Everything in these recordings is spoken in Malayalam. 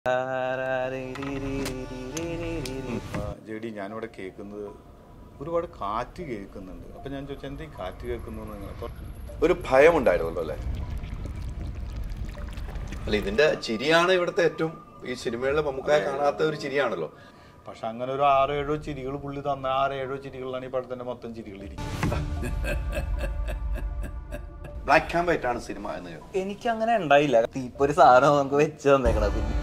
ജെ ഡി ഞാനിവിടെ കേൾക്കുന്നത് ഒരുപാട് കാറ്റ് കേൾക്കുന്നുണ്ട് അപ്പൊ ഞാൻ ചോദിച്ചാൽ എന്താ ഈ കാറ്റ് കേൾക്കുന്നു എന്ന് ഇങ്ങനെ അപ്പൊ ഒരു ഭയം ഉണ്ടായിരുന്നല്ലോ അല്ലേ അല്ല ഇതിന്റെ ചിരിയാണ് ഇവിടുത്തെ ഏറ്റവും ഈ സിനിമകളിലെ മമ്മൂക്കായ കാണാത്ത ഒരു ചിരിയാണല്ലോ പക്ഷെ അങ്ങനെ ഒരു ആറോ ഏഴോ ചിരികൾ പുള്ളി തന്ന ആറോ ഏഴോ ചിരികളിലാണ് ഈ പടത്തിന്റെ മൊത്തം ചിരികൾ ഇരിക്കുന്നത് ബ്ലാക്ക് ആൻഡ് വൈറ്റ് ആണ് സിനിമ എന്ന് കേൾക്കും എനിക്ക് അങ്ങനെ ഉണ്ടായില്ല ഇപ്പൊ ഒരു സാധനം നമുക്ക് വെച്ച് തന്നേക്കണത് പിന്നെ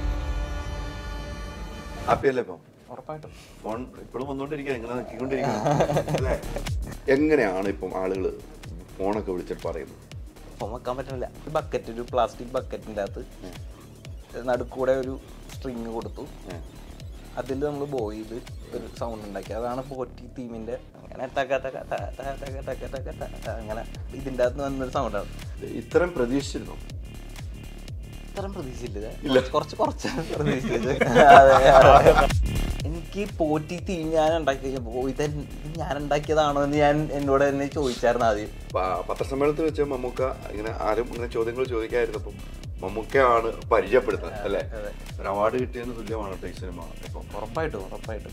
ഹാപ്പി അല്ലേ ഇപ്പം ഉറപ്പായിട്ടും ഫോൺ ഇപ്പോഴും വന്നുകൊണ്ടിരിക്കുക ഇങ്ങനെ നോക്കിക്കൊണ്ടിരിക്കുക അല്ലേ എങ്ങനെയാണ് ഇപ്പം ആളുകൾ ഫോണൊക്കെ വിളിച്ചിട്ട് പറയുന്നത് ഫോൺ വെക്കാൻ പറ്റുന്നില്ല ഒരു ബക്കറ്റ് ഒരു പ്ലാസ്റ്റിക് ബക്കറ്റിൻ്റെ അകത്ത് നടുക്കൂടെ ഒരു സ്ട്രിങ് കൊടുത്തു അതിൽ നമ്മൾ ബോയ് ചെയ്ത് ഒരു സൗണ്ട് ഉണ്ടാക്കി അതാണ് പോറ്റി തീമിന്റെ അങ്ങനെ ടക ടക ട ടക ടക ടക ടക ട ട അങ്ങനെ ഇതിൻ്റെ അകത്ത് വന്നൊരു സൗണ്ടാണ് ഇത്രയും പ്രതീക്ഷിച്ചിരുന്നു ഇത്രയും പ്രതീക്ഷിച്ചില്ല കുറച്ച് കുറച്ച് പ്രതീക്ഷിച്ചത് അതെ, അതെ. എനിക്ക് പോറ്റി തീം ഞാൻ ഉണ്ടാക്കി കഴിഞ്ഞപ്പോൾ ഇത് ഞാൻ ഉണ്ടാക്കിയതാണോ എന്ന് ഞാൻ എന്നോട് തന്നെ ചോദിച്ചായിരുന്നു ആദ്യം പ- പത്രസമ്മേളനത്തിൽ വെച്ച് മമ്മൂക്ക ഇങ്ങനെ ആരും ഇങ്ങനെ ചോദ്യങ്ങൾ ചോദിക്കായിരുന്നപ്പം മമ്മൂക്കയാണ് പരിചയപ്പെടുത്തുന്നത് അല്ലേ ഒരു അവാർഡ് കിട്ടിയതിന് തുല്യമാണ് കേട്ടോ ഈ സിനിമ ഇപ്പം ഉറപ്പായിട്ടും ഉറപ്പായിട്ടും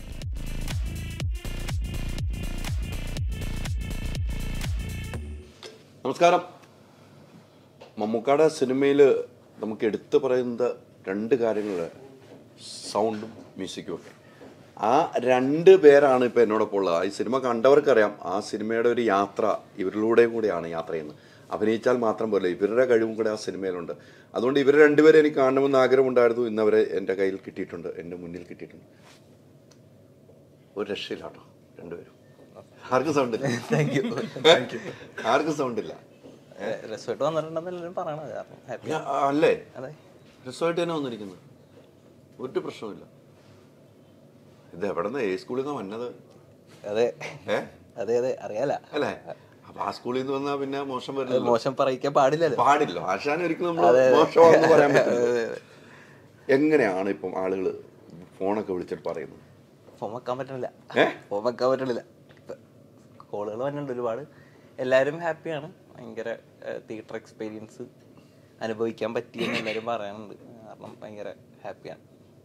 നമസ്കാരം മമ്മൂക്കയുടെ സിനിമയിൽ നമുക്ക് എടുത്തു പറയുന്ന രണ്ട് കാര്യങ്ങൾ സൗണ്ടും മ്യൂസിക്കും ഒക്കെ ആ രണ്ട് പേരാണ് ഇപ്പോൾ എന്നോടൊപ്പം ഉള്ളത് ഈ സിനിമ കണ്ടവർക്കറിയാം ആ സിനിമയുടെ ഒരു യാത്ര ഇവരിലൂടെയും കൂടിയാണ് യാത്ര ചെയ്യുന്നത് അഭിനയിച്ചാൽ മാത്രം പോലെ ഇവരുടെ കഴിവും കൂടെ ആ സിനിമയിലുണ്ട് അതുകൊണ്ട് ഇവർ രണ്ടുപേരെ എനിക്ക് കാണണമെന്ന് ആഗ്രഹമുണ്ടായിരുന്നു ഇന്നവരെ എൻ്റെ കയ്യിൽ കിട്ടിയിട്ടുണ്ട് എൻ്റെ മുന്നിൽ കിട്ടിയിട്ടുണ്ട് ഒരു രക്ഷയില്ലാട്ടോ രണ്ടുപേരും ആർക്കും സൗണ്ട് ഇല്ല താങ്ക് യു ആർക്കും സൗണ്ട് ഇല്ല രസമായിട്ട് വന്നിട്ടുണ്ടെന്ന് എല്ലാവരും പറയണത് കാരണം ഹാപ്പി ഞാ- ആ, അല്ലേ അതെ രസമായിട്ട് തന്നെ വന്നിരിക്കുന്നത് ഒരു പ്രശ്നവുമില്ല ഇത് എവിടെ നിന്ന് ഏ സ്കൂളിൽ നിന്ന് വന്നത് അതെ ഏ അതെ അതെ അറിയാല അല്ലേ അപ്പൊ ആ സ്കൂളിൽ നിന്ന് വന്നാൽ പിന്നെ മോശം വരില്ല മോശം പറയിക്കാൻ പാടില്ലല്ലോ പാടില്ല ആശാൻ ഒരിക്കലും നമ്മൾ മോശമാണെന്ന് പറയാൻ പറ്റില്ല എങ്ങനെയാണ് ഇപ്പം ആളുകൾ ഫോണൊക്കെ വിളിച്ചിട്ട് പറയുന്നത് ഫോൺ വെക്കാൻ പറ്റണില്ല ഏ? ഫോൺ വെക്കാൻ പറ്റണില്ല കോളുകൾ വന്നിട്ടുണ്ട് ഒരുപാട് എല്ലാവരും ഹാപ്പിയാണ് ഭയങ്കര തിയേറ്റർ എക്സ്പീരിയൻസ് അനുഭവിക്കാൻ പറ്റിയെന്ന് എല്ലാവരും പറയാനുണ്ട് കാരണം ഭയങ്കര ഹാപ്പിയാണ്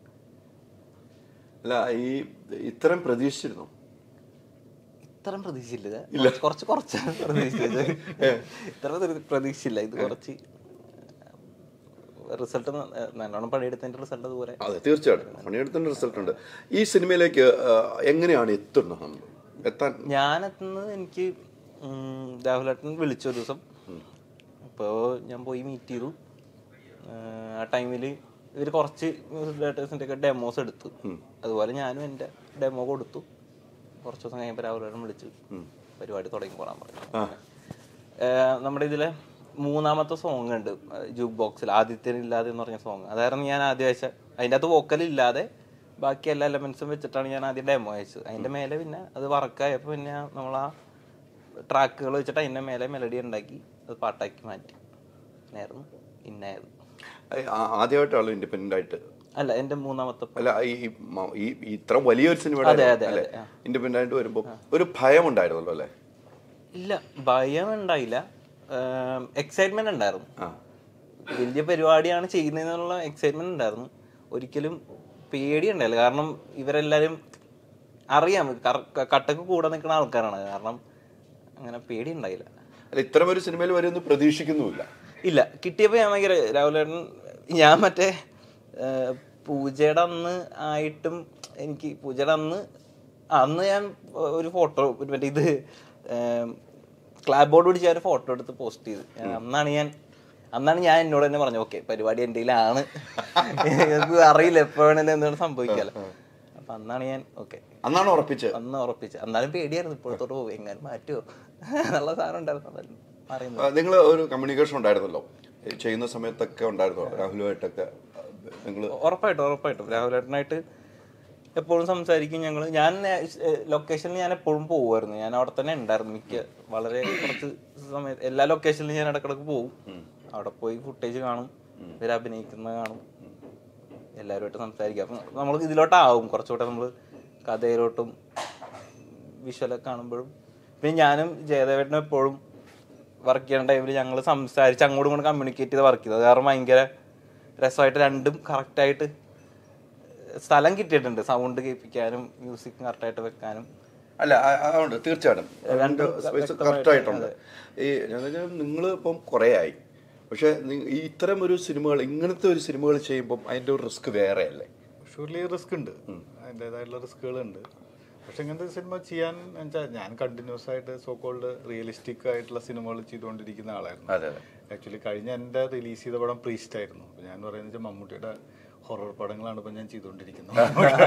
അല്ല ഈ ഇത്രയും പ്രതീക്ഷിച്ചിരുന്നു ഇത്രയും പ്രതീക്ഷയില്ല കുറച്ച് കുറച്ച് പ്രതീക്ഷിച്ചത് ഇത്ര പ്രതി- പ്രതീക്ഷയില്ല ഇത് കുറച്ച് റിസൾട്ട് നല്ലോണം പണിയെടുത്തതിന്റെ റിസൾട്ട് അതുപോലെ അതെ തീർച്ചയായിട്ടും പണിയെടുത്തതിന്റെ റിസൾട്ട് ഉണ്ട് ഈ സിനിമയിലേക്ക് ആ, എങ്ങനെയാണ് എത്തുന്നത് നമ്മൾ എത്താൻ ഞാൻ എത്തുന്നത് എനിക്ക് ഉം, രാഹുലേട്ടൻ വിളിച്ച ഒരു ദിവസം അപ്പോൾ ഞാൻ പോയി മീറ്റ് ചെയ്തു ആഹ് ആ ടൈമിൽ ഇവർ കുറച്ച് മ്യൂസിക് ഡയറക്ടേഴ്സിൻ്റെ ഒക്കെ ഡെമോസ് എടുത്തു അതുപോലെ ഞാനും എൻ്റെ ഡെമോ കൊടുത്തു കുറച്ച് ദിവസം കഴിയുമ്പോൾ രാഹുലേട്ടൻ വിളിച്ച് പരിപാടി തുടങ്ങി പോകാൻ പറഞ്ഞു ആഹ് നമ്മുടെ ഇതിലെ മൂന്നാമത്തെ സോങ് ഉണ്ട് ജൂക്ക് ബോക്സിൽ ആദ്യത്തേനില്ലാതെ എന്ന് പറഞ്ഞ സോങ് അതായിരുന്നു ഞാൻ ആദ്യം അയച്ച അതിൻ്റെ അകത്ത് വോക്കൽ ഇല്ലാതെ ബാക്കി എല്ലാ എലമെന്റ്സും വെച്ചിട്ടാണ് ഞാൻ ആദ്യം ഡെമോ അയച്ചത് അതിൻ്റെ മേലെ പിന്നെ അത് വർക്കായപ്പോൾ പിന്നെ നമ്മൾ ആ ട്രാക്കുകൾ വെച്ചിട്ട് അതിൻ്റെ മേലെ മെലഡി ഉണ്ടാക്കി അത് പാട്ടാക്കി മാറ്റി ആയിരുന്നു ഇന്നായത് ആ- ആദ്യമായിട്ടാണല്ലോ ഇൻഡിപെൻഡന്റ് ആയിട്ട് അല്ല എൻ്റെ മൂന്നാമത്തെ പ- അല്ല ഈ ഈ മ- ഈ ഈ ഇത്ര വലിയൊരു സിനിമയുടെ അതെ, അതെ, അല്ലേ അതെ, ആ. ഇൻഡിപെൻഡന്റ് ആയിട്ട് വരുമ്പോൾ ഒരു ഭയം ഉണ്ടായിരുന്നല്ലോ അല്ലേ ഇല്ല ഭയം ഉണ്ടായില്ല എക്സൈറ്റ്മെന്റ് ഉണ്ടായിരുന്നു ആ വലിയ പരിപാടിയാണ് ചെയ്യുന്നതെന്നുള്ള എക്സൈറ്റ്മെന്റ് ഉണ്ടായിരുന്നു ഒരിക്കലും പേടിയുണ്ടായില്ല കാരണം ഇവരെല്ലാരും അറിയാം കറ- ക- കട്ടക്ക് കൂടെ നിൽക്കുന്ന ആൾക്കാരാണ് കാരണം അങ്ങനെ പേടി ഉണ്ടായില്ല അല്ല ഇത്തരം ഒരു സിനിമയിൽ വരുമെന്ന് പ്രതീക്ഷിക്കുന്നുമില്ല ഇല്ല കിട്ടിയപ്പോൾ ഞാൻ ഭയങ്കര രാഹുലേട്ടൻ ഞാൻ മറ്റേ ആ, പൂജയുടെ അന്ന് ആയിട്ടും എനിക്ക് പൂജയുടെ അന്ന് അന്ന് ഞാൻ ഒരു ഫോട്ടോ മറ്റേ ഇത് ക്ലാബ് ബോർഡ് പിടിച്ച ഒരു ഫോട്ടോ എടുത്ത് പോസ്റ്റ് ചെയ്ത് ഞാൻ- അന്നാണ് ഞാൻ അന്നാണ് ഞാൻ എന്നോട് തന്നെ പറഞ്ഞു ഓക്കെ പരിപാടി എൻ്റെ കയ്യിലാണ് എനിക്ക് അറിയില്ല എപ്പോഴാണെങ്കിലും എന്താണ് സംഭവിക്കാലോ അപ്പൊ അന്നാണ് ഞാൻ ഓക്കെ അന്നാണ് ഉറപ്പിച്ചത് അന്ന് ഉറപ്പിച്ചത് എന്നാലും പേടിയായിരുന്നു ഇപ്പോഴത്തോട്ട് പോകും എങ്ങനെ മാറ്റുമോ എന്നുള്ള സാധനം ഉണ്ടായിരുന്നു അതായിരുന്നു പറയുന്നത് നിങ്ങൾ ഒരു കമ്മ്യൂണിക്കേഷൻ ഉണ്ടായിരുന്നല്ലോ ഈ ചെയ്യുന്ന സമയത്തൊക്കെ ഉണ്ടായിരുന്നോ രാഹുലുമായിട്ടൊക്കെ നിങ്ങൾ ഉറപ്പായിട്ടും ഉറപ്പായിട്ടും രാഹുലേട്ടനായിട്ട് എപ്പോഴും സംസാരിക്കും ഞങ്ങൾ ഞാൻ ലൊക്കേഷനിൽ ഞാൻ എപ്പോഴും പോകുമായിരുന്നു ഞാൻ അവിടെ തന്നെ ഉണ്ടായിരുന്നു മിക്ക വളരെ കുറച്ച് സമയത്ത് എല്ലാ ലൊക്കേഷനിലും ഞാൻ ഇടക്കിടക്ക് പോകും അവിടെ പോയി ഫുട്ടേജ് കാണും ഇവർ അഭിനയിക്കുന്നത് കാണും എല്ലാവരുമായിട്ട് സംസാരിക്കും അപ്പം നമ്മൾ ഇതിലോട്ടാവും കുറച്ചുകൂടെ നമ്മൾ കഥയിലോട്ടും വിഷ്വലൊക്കെ കാണുമ്പോഴും പിന്നെ ഞാനും ജയദേവേട്ടനും എപ്പോഴും വർക്ക് ചെയ്യുന്ന ടൈമിൽ ഞങ്ങൾ സംസാരിച്ച് അങ്ങോട്ടും ഇങ്ങോട്ടും കമ്മ്യൂണിക്കേറ്റ് ചെയ്ത് വർക്ക് ചെയ്തത് കാരണം ഭയങ്കര രസമായിട്ട് രണ്ടും കറക്റ്റായിട്ട് സ്ഥലം കിട്ടിയിട്ടുണ്ട് സൗണ്ട് കേൾപ്പിക്കാനും മ്യൂസിക് കറക്റ്റായിട്ട് വെക്കാനും അല്ല ആ- ആ, ഉണ്ട് തീർച്ചയായിട്ടും രണ്ട് സ്പേസ് കറക്റ്റായിട്ടുണ്ട് ഈ നിങ്ങൾ ഇപ്പം കുറേ ആയി പക്ഷെ നി- ഈ ഇത്തരം ഒരു സിനിമകൾ ഇങ്ങനത്തെ ഒരു സിനിമകൾ ചെയ്യുമ്പം അതിൻ്റെ ഒരു റിസ്ക് വേറെ അല്ലേ ഷുവർലി റിസ്ക് ഉണ്ട് അതിൻ്റെതായിട്ടുള്ള റിസ്കുകളുണ്ട് പക്ഷെ ഇങ്ങനത്തെ സിനിമ ചെയ്യാൻ വെച്ചാൽ ഞാൻ കണ്ടിന്യൂസ് ആയിട്ട് സോ കോൾഡ് റിയലിസ്റ്റിക് ആയിട്ടുള്ള സിനിമകൾ ചെയ്തുകൊണ്ടിരിക്കുന്ന ആളായിരുന്നു അതെ അതെ ആക്ച്വലി കഴിഞ്ഞ എൻ്റെ റിലീസ് ചെയ്ത പടം പ്രീസ്റ്റ് ആയിരുന്നു അപ്പോൾ ഞാൻ പറയുന്നത് വെച്ചാൽ മമ്മൂട്ടിയുടെ ഹൊറർ പടങ്ങളാണ് ഇപ്പം ഞാൻ ചെയ്തുകൊണ്ടിരിക്കുന്നത്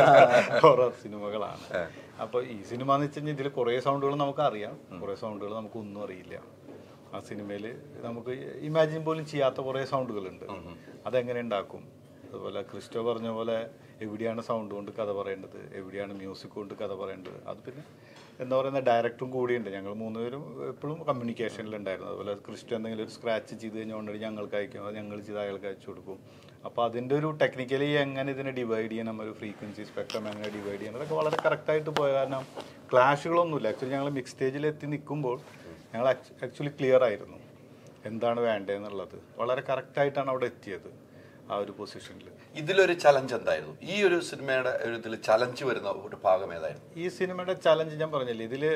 ഹൊറർ സിനിമകളാണ് അപ്പോൾ ഈ സിനിമ എന്ന് വെച്ച് കഴിഞ്ഞാൽ ഇതിൽ കുറേ സൗണ്ടുകൾ നമുക്ക് അറിയാം കുറേ സൗണ്ടുകൾ നമുക്ക് ഒന്നും അറിയില്ല ആ സിനിമയിൽ നമുക്ക് ഇമാജിൻ പോലും ചെയ്യാത്ത കുറേ സൗണ്ടുകളുണ്ട് അതെങ്ങനെ ഉണ്ടാക്കും അതുപോലെ ക്രിസ്റ്റോ പറഞ്ഞ പോലെ എവിടെയാണ് സൗണ്ട് കൊണ്ട് കഥ പറയേണ്ടത് എവിടെയാണ് മ്യൂസിക് കൊണ്ട് കഥ പറയേണ്ടത് അത് പിന്നെ എന്താ പറയുന്ന ഡയറക്ടറും കൂടിയുണ്ട് ഞങ്ങൾ മൂന്നുപേരും എപ്പോഴും കമ്മ്യൂണിക്കേഷനിലുണ്ടായിരുന്നു അതുപോലെ ക്രിസ്റ്റോ എന്തെങ്കിലും ഒരു സ്ക്രാച്ച് ചെയ്ത് കഴിഞ്ഞാൽ ഓൾറെഡി ഞങ്ങൾക്ക് അയക്കും അത് ഞങ്ങൾ ചെയ്ത് അയാൾക്ക് അയച്ചു കൊടുക്കും അപ്പോൾ അതിൻ്റെ ഒരു ടെക്നിക്കലി എങ്ങനെ ഇതിനെ ഡിവൈഡ് ചെയ്യണം ഒരു ഫ്രീക്വൻസി സ്പെക്ട്രം എങ്ങനെ ഡിവൈഡ് ചെയ്യണം അതൊക്കെ വളരെ കറക്റ്റായിട്ട് പോയ കാരണം ക്ലാഷുകളൊന്നുമില്ല ആക്ച്വലി ഞങ്ങൾ മിക്സ് സ്റ്റേജിൽ എത്തി നിൽക്കുമ്പോൾ ഞങ്ങൾ ആക്ച്വലി ക്ലിയർ ആയിരുന്നു എന്താണ് വേണ്ടതെന്നുള്ളത് വളരെ കറക്റ്റായിട്ടാണ് അവിടെ എത്തിയത് ആ ഒരു പൊസിഷനിൽ ഇതിലൊരു ചലഞ്ച് എന്തായിരുന്നു ഈ ഒരു സിനിമയുടെ ഒരു ഇതിൽ ചലഞ്ച് വരുന്ന ഒരു ഭാഗം ഏതായിരുന്നു ഈ സിനിമയുടെ ചലഞ്ച് ഞാൻ പറഞ്ഞില്ലേ ഇതില്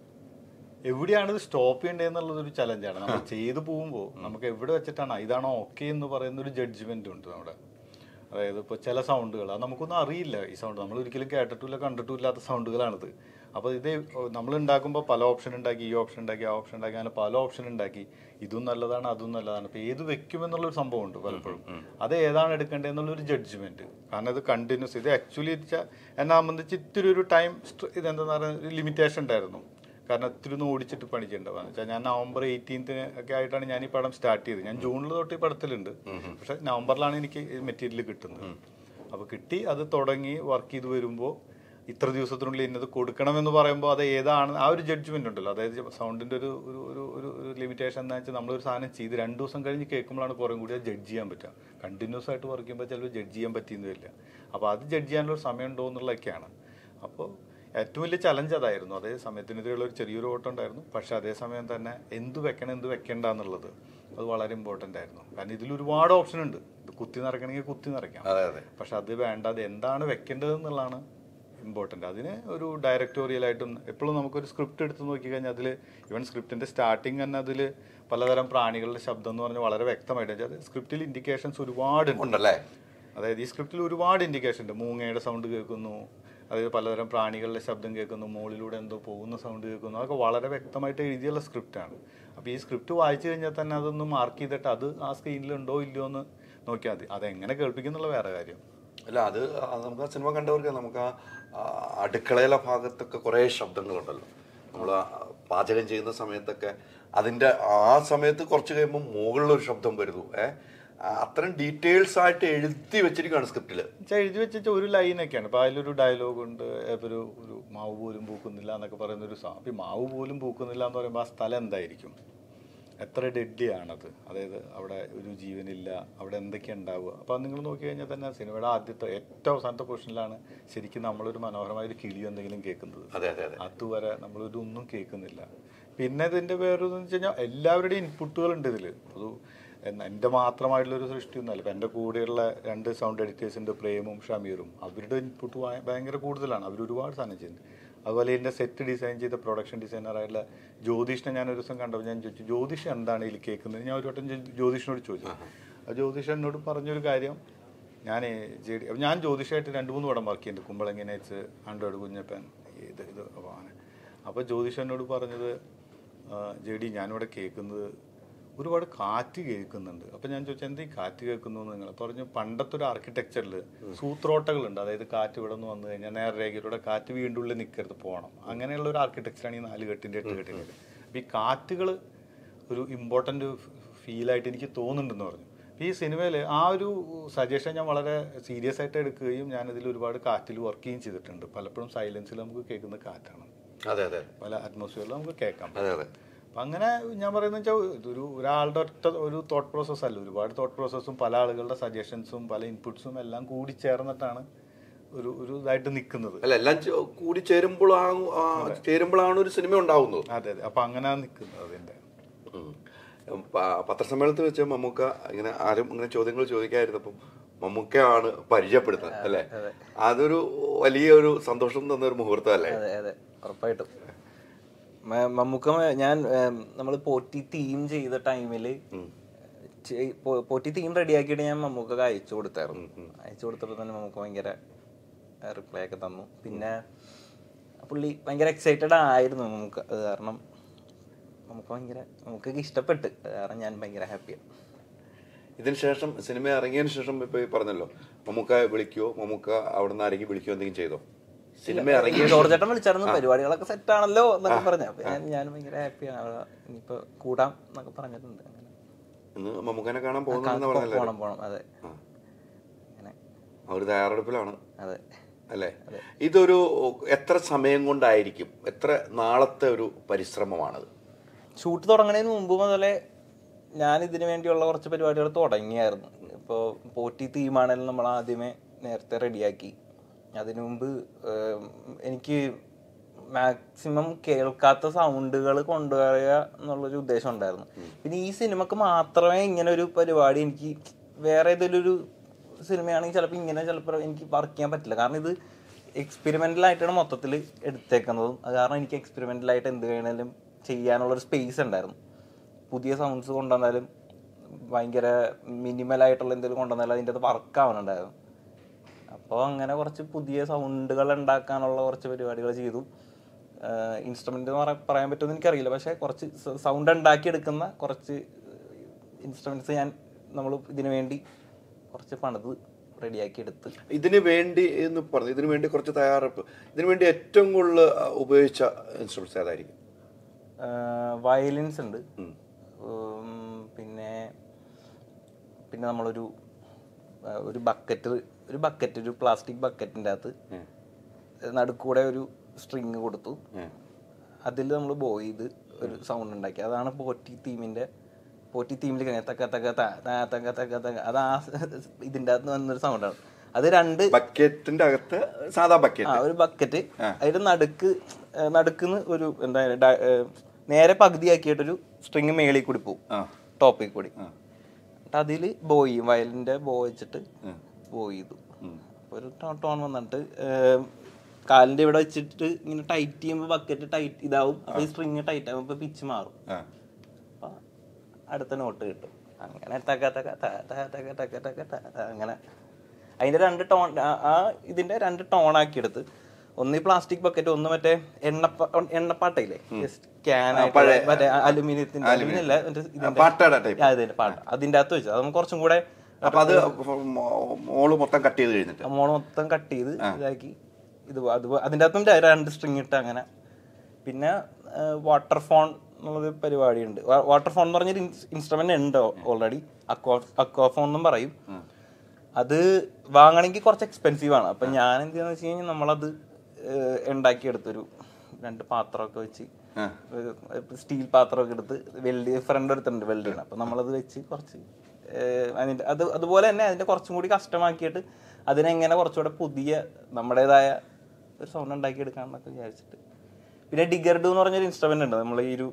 എവിടെയാണ് ഇത് സ്റ്റോപ്പ് ചെയ്യേണ്ടതെന്നുള്ളത് ഒരു ചലഞ്ചാണ് നമ്മൾ ചെയ്തു പോകുമ്പോൾ നമുക്ക് എവിടെ വെച്ചിട്ടാണ് ഇതാണോ ഓക്കെ എന്ന് പറയുന്ന ഒരു ജഡ്ജ്മെന്റ് ഉണ്ട് നമ്മുടെ അതായത് ഇപ്പോൾ ചില സൗണ്ടുകൾ അത് നമുക്കൊന്നും അറിയില്ല ഈ സൗണ്ട് നമ്മൾ ഒരിക്കലും കേട്ടിട്ടില്ല കണ്ടിട്ടും ഇല്ലാത്ത സൗണ്ടുകളാണിത് അപ്പോൾ ഇത് നമ്മൾ ഉണ്ടാക്കുമ്പോൾ പല ഓപ്ഷൻ ഉണ്ടാക്കി ഈ ഓപ്ഷൻ ഉണ്ടാക്കി ആ ഓപ്ഷൻ ഉണ്ടാക്കി അങ്ങനെ പല ഓപ്ഷൻ ഉണ്ടാക്കി ഇതും നല്ലതാണ് അതും നല്ലതാണ് അപ്പോൾ ഏത് വെക്കും എന്നുള്ളൊരു സംഭവം ഉണ്ട് പലപ്പോഴും അത് ഏതാണ് എടുക്കേണ്ടതെന്നുള്ളൊരു ജഡ്ജ്മെന്റ് കാരണം ഇത് കണ്ടിന്യൂസ് ഇത് ആക്ച്വലി എന്നെ സംബന്ധിച്ച് ഇത്തിരി ഒരു ടൈം ഇതെന്താ പറയുക ലിമിറ്റേഷൻ ഉണ്ടായിരുന്നു കാരണം ഇത്തിരി ഒന്ന് ഓടിച്ചിട്ട് പണിക്കുണ്ടാവുക വെച്ചാൽ ഞാൻ നവംബർ എയ്റ്റീൻത്തിന് ഒക്കെ ആയിട്ടാണ് ഞാൻ ഈ പടം സ്റ്റാർട്ട് ചെയ്തത് ഞാൻ ജൂണിൽ തൊട്ട് ഈ പടത്തിലുണ്ട് പക്ഷെ നവംബറിലാണ് എനിക്ക് മെറ്റീരിയൽ കിട്ടുന്നത് അപ്പോൾ കിട്ടി അത് തുടങ്ങി വർക്ക് ചെയ്ത് വരുമ്പോൾ ഇത്ര ദിവസത്തിനുള്ളിൽ ഇന്നത് കൊടുക്കണമെന്ന് പറയുമ്പോൾ അത് ഏതാണ് ആ ഒരു ജഡ്ജ്മെന്റ് ഉണ്ടല്ലോ അതായത് സൗണ്ടിന്റെ ഒരു ഒരു ഒരു ഒരു ഒരു ലിമിറ്റേഷൻ എന്താ വെച്ചാൽ നമ്മളൊരു സാധനം ചെയ്ത് രണ്ട് ദിവസം കഴിഞ്ഞ് കേൾക്കുമ്പോഴാണ് കുറേ കൂടി അത് ജഡ്ജ് ചെയ്യാൻ പറ്റുക കണ്ടിന്യൂസ് ആയിട്ട് വർക്ക് ചെയ്യുമ്പോൾ ചിലപ്പോൾ ജഡ്ജ് ചെയ്യാൻ പറ്റിയെന്ന് വരില്ല അപ്പോൾ അത് ജഡ്ജ് ചെയ്യാനുള്ള ഒരു സമയം ഉണ്ടോ എന്നുള്ളതൊക്കെയാണ് അപ്പോൾ ഏറ്റവും വലിയ ചലഞ്ച് അതായിരുന്നു അതേ സമയത്തിനെതിരെയുള്ള ഒരു ചെറിയൊരു ഓട്ടം ഉണ്ടായിരുന്നു പക്ഷെ അതേസമയം തന്നെ എന്ത് വെക്കണം എന്ത് വെക്കണ്ട എന്നുള്ളത് അത് വളരെ ഇമ്പോർട്ടൻ്റ് ആയിരുന്നു കാരണം ഇതിൽ ഒരുപാട് ഓപ്ഷൻ ഉണ്ട് ഇത് കുത്തി നിറയ്ക്കണമെങ്കിൽ കുത്തി നിറയ്ക്കാം അതെ അതെ പക്ഷെ അത് വേണ്ട അത് എന്താണ് വെക്കേണ്ടത് എന്നുള്ളതാണ് ഇമ്പോർട്ടൻ്റ് അതിന് ഒരു ഡയറക്ടോറിയലായിട്ടും എപ്പോഴും നമുക്കൊരു സ്ക്രിപ്റ്റ് എടുത്ത് നോക്കിക്കഴിഞ്ഞാൽ അതിൽ ഇവൻ സ്ക്രിപ്റ്റിൻ്റെ സ്റ്റാർട്ടിങ് തന്നെ അതിൽ പലതരം പ്രാണികളുടെ ശബ്ദം എന്ന് പറഞ്ഞാൽ വളരെ വ്യക്തമായിട്ട് അത് സ്ക്രിപ്റ്റിൽ ഇൻഡിക്കേഷൻസ് ഒരുപാടുണ്ട് ഉണ്ടല്ലേ അതായത് ഈ സ്ക്രിപ്റ്റിൽ ഒരുപാട് ഇൻഡിക്കേഷൻ ഉണ്ട് മൂങ്ങയുടെ സൗണ്ട് കേൾക്കുന്നു അതായത് പലതരം പ്രാണികളുടെ ശബ്ദം കേൾക്കുന്നു മുകളിലൂടെ എന്തോ പോകുന്ന സൗണ്ട് കേൾക്കുന്നു അതൊക്കെ വളരെ വ്യക്തമായിട്ട് എഴുതിയുള്ള സ്ക്രിപ്റ്റാണ് അപ്പോൾ ഈ സ്ക്രിപ്റ്റ് വായിച്ചു കഴിഞ്ഞാൽ തന്നെ അതൊന്ന് മാർക്ക് ചെയ്തിട്ട് അത് ആ സ്ക്രീനിലുണ്ടോ ഇല്ലയോ എന്ന് നോക്കിയാൽ മതി അതെങ്ങനെ കേൾപ്പിക്കുന്നുള്ള വേറെ കാര്യം അല്ല അത് ആ നമുക്ക് ആ സിനിമ കണ്ടവർക്ക് നമുക്ക് ആ ആ അടുക്കളയിലെ ഭാഗത്തൊക്കെ കുറേ ശബ്ദങ്ങളുണ്ടല്ലോ നമ്മൾ പാചകം ചെയ്യുന്ന സമയത്തൊക്കെ അതിൻ്റെ ആ സമയത്ത് കുറച്ച് കഴിയുമ്പോൾ മുകളിലൊരു ശബ്ദം വരുന്നു ഏ ആ, അത്രയും ഡീറ്റെയിൽസ് ആയിട്ട് എഴുതി വെച്ചിരിക്കുകയാണ് സ്ക്രിപ്റ്റിൽ വെച്ചാൽ എഴുതി വെച്ച ഒരു ലൈനൊക്കെയാണ് അപ്പോൾ അതിലൊരു ഡയലോഗ് ഉണ്ട് ഇപ്പൊ ഒരു ഒരു മാവ് പോലും പൂക്കുന്നില്ല എന്നൊക്കെ പറയുന്ന ഒരു സാ അപ്പോൾ ഈ മാവ് പോലും പൂക്കുന്നില്ല എന്ന് പറയുമ്പോൾ ആ സ്ഥലം എന്തായിരിക്കും എത്ര ഡെഡ്ലി ആണത് അതായത് അവിടെ ഒരു ജീവനില്ല അവിടെ എന്തൊക്കെയാണ് ഉണ്ടാവുക അപ്പോൾ നിങ്ങൾ നോക്കി കഴിഞ്ഞാൽ തന്നെ സിനിമയുടെ ആദ്യത്തെ ഏറ്റവും അവസാനത്തെ പൊസിഷനിലാണ് ശരിക്കും നമ്മളൊരു മനോഹരമായ ഒരു കിളിയോ എന്തെങ്കിലും കേൾക്കുന്നത് അതെ അതെ അതെ അതുവരെ നമ്മളൊരു ഒന്നും കേൾക്കുന്നില്ല പിന്നെ ഇതിന്റെ വേറൊരു വെച്ച് കഴിഞ്ഞാൽ എല്ലാവരുടെയും ഇൻപുട്ടുകൾ ഉണ്ട് ഇതിൽ അത് എന്ന- എൻ്റെ മാത്രമായിട്ടുള്ളൊരു സൃഷ്ടിയൊന്നുമല്ല ഇപ്പം എൻ്റെ കൂടെയുള്ള രണ്ട് സൗണ്ട് എഡിറ്റേഴ്സ് ഉണ്ട് പ്രേമും ഷമീറും അവരുടെ ഇൻപുട്ട് ഭയങ്കര കൂടുതലാണ് അവർ ഒരുപാട് സാധനം ചെയ്യുന്നുണ്ട് അതുപോലെ എൻ്റെ സെറ്റ് ഡിസൈൻ ചെയ്ത പ്രൊഡക്ഷൻ ഡിസൈനറായിട്ടുള്ള ജ്യോതിഷിനെ ഞാൻ ഒരു ദിവസം കണ്ടപ്പോൾ ഞാൻ ചോദിച്ചു ജ്യോതിഷ് എന്താണ് ഇതിൽ കേൾക്കുന്നത് ഞാൻ ഒരു വട്ടം ജ്യോ- ജ്യോതിഷിനോട് ചോദിച്ചു ആ ജ്യോതിഷ് എന്നോട് പറഞ്ഞൊരു കാര്യം ഞാൻ ജെ ഡി ഞാൻ ജ്യോതിഷമായിട്ട് രണ്ട് മൂന്ന് പടം വർക്ക് ചെയ്യുന്നുണ്ട് കുമ്പളങ്ങി നൈറ്റ്സ് ആൻഡ്രോയിഡ് കുഞ്ഞപ്പൻ ഇത് ഇത് അപ്പോൾ അങ്ങനെ അപ്പോൾ ജ്യോതിഷ് എന്നോട് പറഞ്ഞത് ജെ ഡി ഞാനിവിടെ കേൾക്കുന്നത് ഒരുപാട് കാറ്റ് കേൾക്കുന്നുണ്ട് അപ്പം ഞാൻ ചോദിച്ചു എന്താ ഈ കാറ്റ് കേൾക്കുന്നു എന്ന് നിങ്ങൾ പറഞ്ഞു പണ്ടത്തെ ഒരു ആർക്കിടെക്ചറിൽ സൂത്രോട്ടകളുണ്ട് അതായത് കാറ്റ് ഇവിടെ നിന്ന് വന്നു കഴിഞ്ഞാൽ നേർരേഖയിലൂടെ കാറ്റ് വീണ്ടും ഉള്ളിൽ നിൽക്കരുത് പോകണം അങ്ങനെയുള്ള ഒരു ആർക്കിടെക്ചറാണ് ഈ നാല് കെട്ടിൻ്റെ എട്ട് കെട്ടിൻ്റെ അപ്പം ഈ കാറ്റുകൾ ഒരു ഇമ്പോർട്ടൻ്റ് ഫീലായിട്ട് എനിക്ക് തോന്നുന്നുണ്ടെന്ന് പറഞ്ഞു ഈ സിനിമയിൽ ആ ഒരു സജഷൻ ഞാൻ വളരെ സീരിയസ് ആയിട്ട് എടുക്കുകയും ഞാൻ ഇതിൽ ഒരുപാട് കാറ്റിൽ വർക്ക് ചെയ്യുകയും ചെയ്തിട്ടുണ്ട് പലപ്പോഴും സൈലൻസിൽ നമുക്ക് കേൾക്കുന്ന കാറ്റാണ് അതെ അതെ പല അറ്റ്മോസ്ഫിയറിൽ നമുക്ക് കേൾക്കാം അതെ അതെ അപ്പം അങ്ങനെ ഞാൻ പറയുന്നത് വെച്ചാൽ ഇതൊരു ഒരാളുടെ ഒറ്റ ഒരു തോട്ട് പ്രോസസ്സ് അല്ല ഒരുപാട് തോട്ട് പ്രോസസ്സും പല ആളുകളുടെ സജഷൻസും പല ഇൻപുട്സും എല്ലാം കൂടി ചേർന്നിട്ടാണ് ഒരു ഒരു ഇതായിട്ട് നിൽക്കുന്നത് അല്ല എല്ലാം ചെ- കൂടി ചേരുമ്പോഴാണ് ആ, ചേരുമ്പോഴാണ് ഒരു സിനിമ ഉണ്ടാവുന്നത് അതെ അതെ അപ്പം അങ്ങനെയാണ് നിൽക്കുന്നത് അതിൻ്റെ ഉം. പ- പത്രസമ്മേളനത്തിൽ വെച്ച് മമ്മൂക്ക ഇങ്ങനെ ആരും ഇങ്ങനെ ചോദ്യങ്ങൾ ചോദിക്കാതിരുന്നപ്പം മമ്മൂക്കയാണ് പരിചയപ്പെടുത്തുന്നത് അല്ലേ അതൊരു വലിയ ഒരു സന്തോഷം തന്ന ഒരു മുഹൂർത്തം അല്ലേ അതെ അതെ ഉറപ്പായിട്ടും മ- മമ്മൂക്ക മ- ഞാൻ നമ്മൾ പോറ്റി തീം ചെയ്ത ടൈമില് പോറ്റി തീം റെഡിയാക്കിയിട്ട് ഞാൻ മമ്മൂക്കൊക്കെ അയച്ചു കൊടുത്തായിരുന്നു അയച്ചു കൊടുത്തപ്പോൾ തന്നെ മമ്മൂക്ക ഭയങ്കര റിപ്ലൈ ഒക്കെ തന്നു പിന്നെ പുള്ളി ഭയങ്കര എക്സൈറ്റഡ് ആയിരുന്നു മമ്മൂക്ക അത് കാരണം നമുക്ക് ഭയങ്കര നമുക്കൊക്കെ ഇഷ്ടപ്പെട്ട് അത് കാരണം ഞാൻ ഭയങ്കര ഹാപ്പിയാണ് ഇതിന് ശേഷം സിനിമ ഇറങ്ങിയതിന് ശേഷം ഇപ്പൊ ഈ പറഞ്ഞല്ലോ മമ്മൂക്ക വിളിക്കോ മമ്മൂക്ക അവിടെ നിന്ന് ആരെങ്കിലും വിളിക്കോ എന്തെങ്കിലും ചെയ്തോ സിനിമ ഇറങ്ങിയ ജോർജ് ചേട്ടൻ വിളിച്ചായിരുന്നു പരിപാടികളൊക്കെ സെറ്റ് ആണല്ലോ എന്നൊക്കെ പറഞ്ഞു അപ്പൊ ഞാൻ ഞാൻ ഭയങ്കര ഹാപ്പിയാണ് ഇനിയിപ്പോ കൂടാം എന്നൊക്കെ പറഞ്ഞിട്ടുണ്ട് അങ്ങനെ ഇന്ന് മമ്മൂക്കനെ കാണാൻ പോകുന്നുണ്ടെന്ന് പറഞ്ഞല്ലോ പോണം പോണം അതെ അങ്ങനെ ആ ഒരു തയ്യാറെടുപ്പിലാണ് അതെ അല്ലേ ഇതൊരു എത്ര സമയം കൊണ്ടായിരിക്കും എത്ര നാളത്തെ ഒരു പരിശ്രമമാണത് ഷൂട്ട് തുടങ്ങുന്നതിന് മുമ്പ് മുതലേ ഞാൻ ഇതിനു വേണ്ടിയുള്ള കുറച്ച് പരിപാടികൾ തുടങ്ങിയായിരുന്നു ഇപ്പോൾ പോറ്റി തീമാണെങ്കിലും നമ്മൾ ആദ്യമേ നേരത്തെ റെഡിയാക്കി അതിനു മുമ്പ് ഏം, എനിക്ക് മാക്സിമം കേൾക്കാത്ത സൗണ്ടുകൾ കൊണ്ടുവരിക എന്നുള്ളൊരു ഉദ്ദേശം ഉണ്ടായിരുന്നു പിന്നെ ഈ സിനിമക്ക് മാത്രമേ ഇങ്ങനെ ഒരു പരിപാടി എനിക്ക് വേറെ ഏതെങ്കിലും ഒരു സിനിമയാണെങ്കിൽ ചിലപ്പോൾ ഇങ്ങനെ ചിലപ്പോൾ എനിക്ക് വർക്ക് ചെയ്യാൻ പറ്റില്ല കാരണം ഇത് എക്സ്പെരിമെൻ്റൽ ആയിട്ടാണ് മൊത്തത്തിൽ എടുത്തേക്കുന്നതും അത് കാരണം എനിക്ക് എക്സ്പെരിമെൻ്റൽ ആയിട്ട് എന്ത് വേണേലും ചെയ്യാനുള്ളൊരു സ്പേസ് ഉണ്ടായിരുന്നു പുതിയ സൗണ്ട്സ് കൊണ്ടുവന്നാലും ഭയങ്കര മിനിമൽ ആയിട്ടുള്ള എന്തെങ്കിലും കൊണ്ടുവന്നാലും അതിൻ്റെ അത് വർക്ക് ആവണുണ്ടായിരുന്നു അപ്പോൾ അങ്ങനെ കുറച്ച് പുതിയ സൗണ്ടുകൾ ഉണ്ടാക്കാനുള്ള കുറച്ച് പരിപാടികൾ ചെയ്തു ഇൻസ്ട്രുമെൻ്റ് എന്ന് പറയാൻ പറയാൻ പറ്റുമെന്ന് എനിക്കറിയില്ല പക്ഷേ കുറച്ച് സൗണ്ട് ഉണ്ടാക്കിയെടുക്കുന്ന കുറച്ച് ഇൻസ്ട്രുമെൻറ്റ്സ് ഞാൻ നമ്മൾ ഇതിനു വേണ്ടി കുറച്ച് പണിത് റെഡിയാക്കി എടുത്ത് ഇതിന് വേണ്ടി എന്ന് പറഞ്ഞു ഇതിനു വേണ്ടി കുറച്ച് തയ്യാറെടുപ്പ് ഇതിനു വേണ്ടി ഏറ്റവും കൂടുതൽ ഉപയോഗിച്ച ഇൻസ്ട്രുമെന്റ്സ് ഏതായിരിക്കും വയലിൻസ് ഉണ്ട് ഉം, പിന്നെ പിന്നെ നമ്മളൊരു ആ, ഒരു ബക്കറ്റ് ഒരു ബക്കറ്റ് ഒരു പ്ലാസ്റ്റിക് ബക്കറ്റിൻ്റെ അകത്ത് നടുക്കൂടെ ഒരു സ്ട്രിങ് കൊടുത്തു അതിൽ നമ്മൾ ബോയ് ചെയ്ത് ഒരു സൗണ്ട് ഉണ്ടാക്കി അതാണ് പോറ്റി തീമിൻ്റെ പോറ്റി തീമിൽ തക്ക തക്ക ത ത തക്ക തക്ക തക്ക അത് ആ ഇതിൻ്റെ അകത്ത് വന്നൊരു സൗണ്ടാണ് അത് രണ്ട് ബക്കറ്റിന്റെ അകത്ത് സാധാ ആ ബക്കറ്റ് ഒരു ബക്കറ്റ് അതിന്റെ നടുക്ക് ഏ, നടുക്കുന്ന് ഒരു എന്താ ഡ- ഏ, നേരെ പകുതിയാക്കിയിട്ടൊരു സ്ട്രിങ് മേളിൽ കൂടി പോകും ടോപ്പിൽ കൂടി എന്നിട്ട് അതിൽ ബോയ് ചെയ്യും വയലിന്റെ ബോ വെച്ചിട്ട് ബോയ് ചെയ്തു അപ്പൊ ഒരു ടോ- ടോൺ വന്നിട്ട് ഏ, കാലിന്റെ ഇവിടെ വെച്ചിട്ട് ഇങ്ങനെ ടൈറ്റ് ചെയ്യുമ്പോൾ ബക്കറ്റ് ടൈറ്റ് ഇതാവും അപ്പൊ ഈ സ്ട്രിങ് ടൈറ്റ് ആവും അപ്പൊ പിച്ച് മാറും അപ്പൊ അടുത്ത നോട്ട് കിട്ടും അങ്ങനെ തക തക ത ത തക തക തക ത ത അങ്ങനെ അതിന്റെ രണ്ട് ടോൺ ആ- ആ ഇതിന്റെ രണ്ട് ടോൺ ആക്കി എടുത്ത് ഒന്ന് ഈ പ്ലാസ്റ്റിക് ബക്കറ്റ് ഒന്ന് മറ്റേ എണ്ണപ്പ എണ്ണപ്പാട്ടയില്ലേ ക്യാൻ മറ്റേ അലുമിനിയത്തിന്റെ അലുമിനിയം അല്ല മറ്റേ ഇതിന്റെ- പാട്ടയുടെ type. ആ, ഇതിന്റെ പാട്ട അതിന്റെ അകത്ത് വെച്ചു അത് നമുക്ക് കുറച്ചും കൂടെ അപ്പൊ അത് മോ- മോള് മൊത്തം കട്ട് ചെയ്ത് കഴിഞ്ഞിട്ട് മോള് മൊത്തം കട്ട് ചെയ്ത് ഇതാക്കി ഇത് അത് അതിൻ്റെ അകത്തും ര- രണ്ട് സ്ട്രിങ് ഇട്ട് അങ്ങനെ പിന്നെ വാട്ടർ ഫോൺ എന്നുള്ളൊരു പരിപാടിയുണ്ട് വാട്ടർ ഫോൺ എന്ന് പറഞ്ഞൊരു ഇൻസ്ട്രുമെന്റ് ഉണ്ട് ഓൾറെഡി അക്വാ അക്വാ ഫോൺ എന്നും പറയും അത് വാങ്ങണമെങ്കിൽ കുറച്ച് എക്സ്പെൻസീവ് ആണ് അപ്പം ഞാൻ എന്ത് ചെയ്യാന്ന് വെച്ച് കഴിഞ്ഞാൽ നമ്മളത് ഏഹ്, ഉണ്ടാക്കിയെടുത്തൊരു രണ്ട് പാത്രമൊക്കെ വെച്ച് സ്റ്റീൽ പാത്രമൊക്കെ എടുത്ത് വെൽഡ് ഫ്രണ്ട് എടുത്തിട്ടുണ്ട് വെൽഡ് ചെയ്യണം അപ്പം നമ്മളത് വെച്ച് കുറച്ച് ഏഹ്, അതിൻ്റെ അത് അതുപോലെ തന്നെ അതിൻ്റെ കുറച്ചും കൂടി കഷ്ടമാക്കിയിട്ട് അതിനെങ്ങനെ കുറച്ചുകൂടെ പുതിയ നമ്മുടേതായ ഒരു സൗണ്ട് ഉണ്ടാക്കിയെടുക്കാമെന്നൊക്കെ വിചാരിച്ചിട്ട് പിന്നെ ഡിഗർഡു എന്ന് പറഞ്ഞൊരു ഇൻസ്ട്രുമെന്റ് ഉണ്ട് നമ്മൾ ഈ ഒരു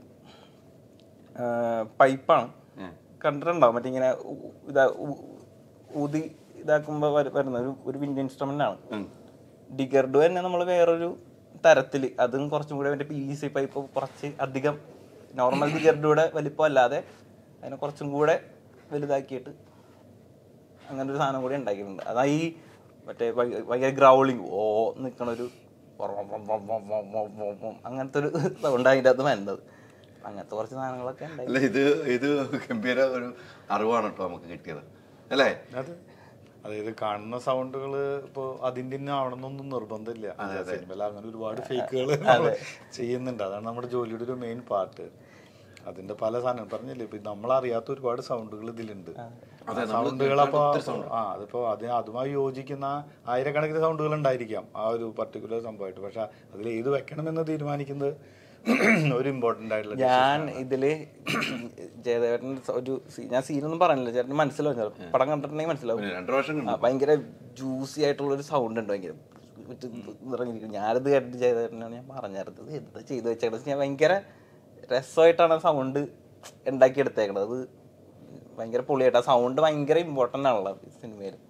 പൈപ്പാണ് കണ്ടിട്ടുണ്ടാവും മറ്റേ ഇങ്ങനെ ഉ- ഇതാ ഉ- ഊതി ഇതാക്കുമ്പോൾ വരുന്ന ഒരു ഒരു വിൻഡ് ഇൻസ്ട്രുമെന്റ് ആണ് ഡിഗർഡു തന്നെ നമ്മൾ വേറൊരു തരത്തിൽ അതും കുറച്ചും കൂടെ മറ്റേ പി വി സി പൈപ്പ് കുറച്ച് അധികം നോർമൽ ഡിഗർഡുയുടെ വലിപ്പം അല്ലാതെ അതിനെ കുറച്ചും കൂടെ വലുതാക്കിയിട്ട് അങ്ങനെ ഒരു സാധനം കൂടി ഉണ്ടാക്കിയിട്ടുണ്ട് അതാ ഈ മറ്റേ ഭയ- ഭയങ്കര ഗ്രൗളിങ് ഓ നിൽക്കണ ഒരു അങ്ങനത്തെ ഒരു സൗണ്ട് അതിൻ്റെ അകത്ത് വരുന്നത് അങ്ങനത്തെ കുറച്ച് സാധനങ്ങളൊക്കെ ഉണ്ടായി അല്ല ഇത് ഇത് ഗംഭീര ഒരു അറിവാണ് കേട്ടോ നമുക്ക് കിട്ടിയത് അല്ലേ അത് അതായത് കാണുന്ന സൗണ്ടുകൾ ഇപ്പോൾ അതിൻ്റെ തന്നെ ആവണമെന്നൊന്നും നിർബന്ധമില്ല സിനിമയിൽ അങ്ങനെ ഒരുപാട് ഫേക്കുകൾ ചെയ്യുന്നുണ്ട് അതാണ് നമ്മുടെ ജോലിയുടെ ഒരു മെയിൻ പാർട്ട് അതിന്റെ പല സാധനം പറഞ്ഞില്ലേ ഇപ്പൊ നമ്മളറിയാത്ത ഒരുപാട് സൗണ്ടുകൾ ഇതിലുണ്ട് സൗണ്ടുകൾ അപ്പൊ ആ അതിപ്പോ അതിന് അതുമായി യോജിക്കുന്ന ആയിരക്കണക്കിന് സൗണ്ടുകൾ ഉണ്ടായിരിക്കാം ആ ഒരു പർട്ടിക്കുലർ സംഭവമായിട്ട് പക്ഷെ അതിൽ ഏത് വെക്കണമെന്ന് തീരുമാനിക്കുന്നത് ഒരു ഇമ്പോർട്ടന്റ് ആയിട്ടുള്ള ഞാൻ ഇതില് ജയദേവൻ ഒരു സീ- ഞാൻ സീനൊന്നും പറഞ്ഞില്ല ചേട്ടന് മനസ്സിലാവും ചിലപ്പോ. പടം കണ്ടിട്ടുണ്ടെങ്കിൽ മനസ്സിലാവും പിന്നെ രണ്ടു പ്രാവശ്യം ആ, ഭയങ്കര ജ്യൂസി ആയിട്ടുള്ള ഒരു സൗണ്ട് ഉണ്ട് ഭയങ്കര മറ്റേ നിറഞ്ഞിരിക്കും ഞാനത് കേട്ടിട്ട് ചെയ്തേട്ടനാണ് ഞാൻ പറഞ്ഞത് ഇത് എന്താ ചെയ്തു വെച്ചേക്കണത് ഞാൻ ഭയങ്കര രസമായിട്ടാണ് ആ സൗണ്ട് ഉണ്ടാക്കിയെടുത്തേക്കണത് അത് ഭയങ്കര പൊളിയായിട്ട് ആ സൗണ്ട് ഭയങ്കര ഇമ്പോർട്ടൻ്റ് ആണല്ലോ ഈ സിനിമയിൽ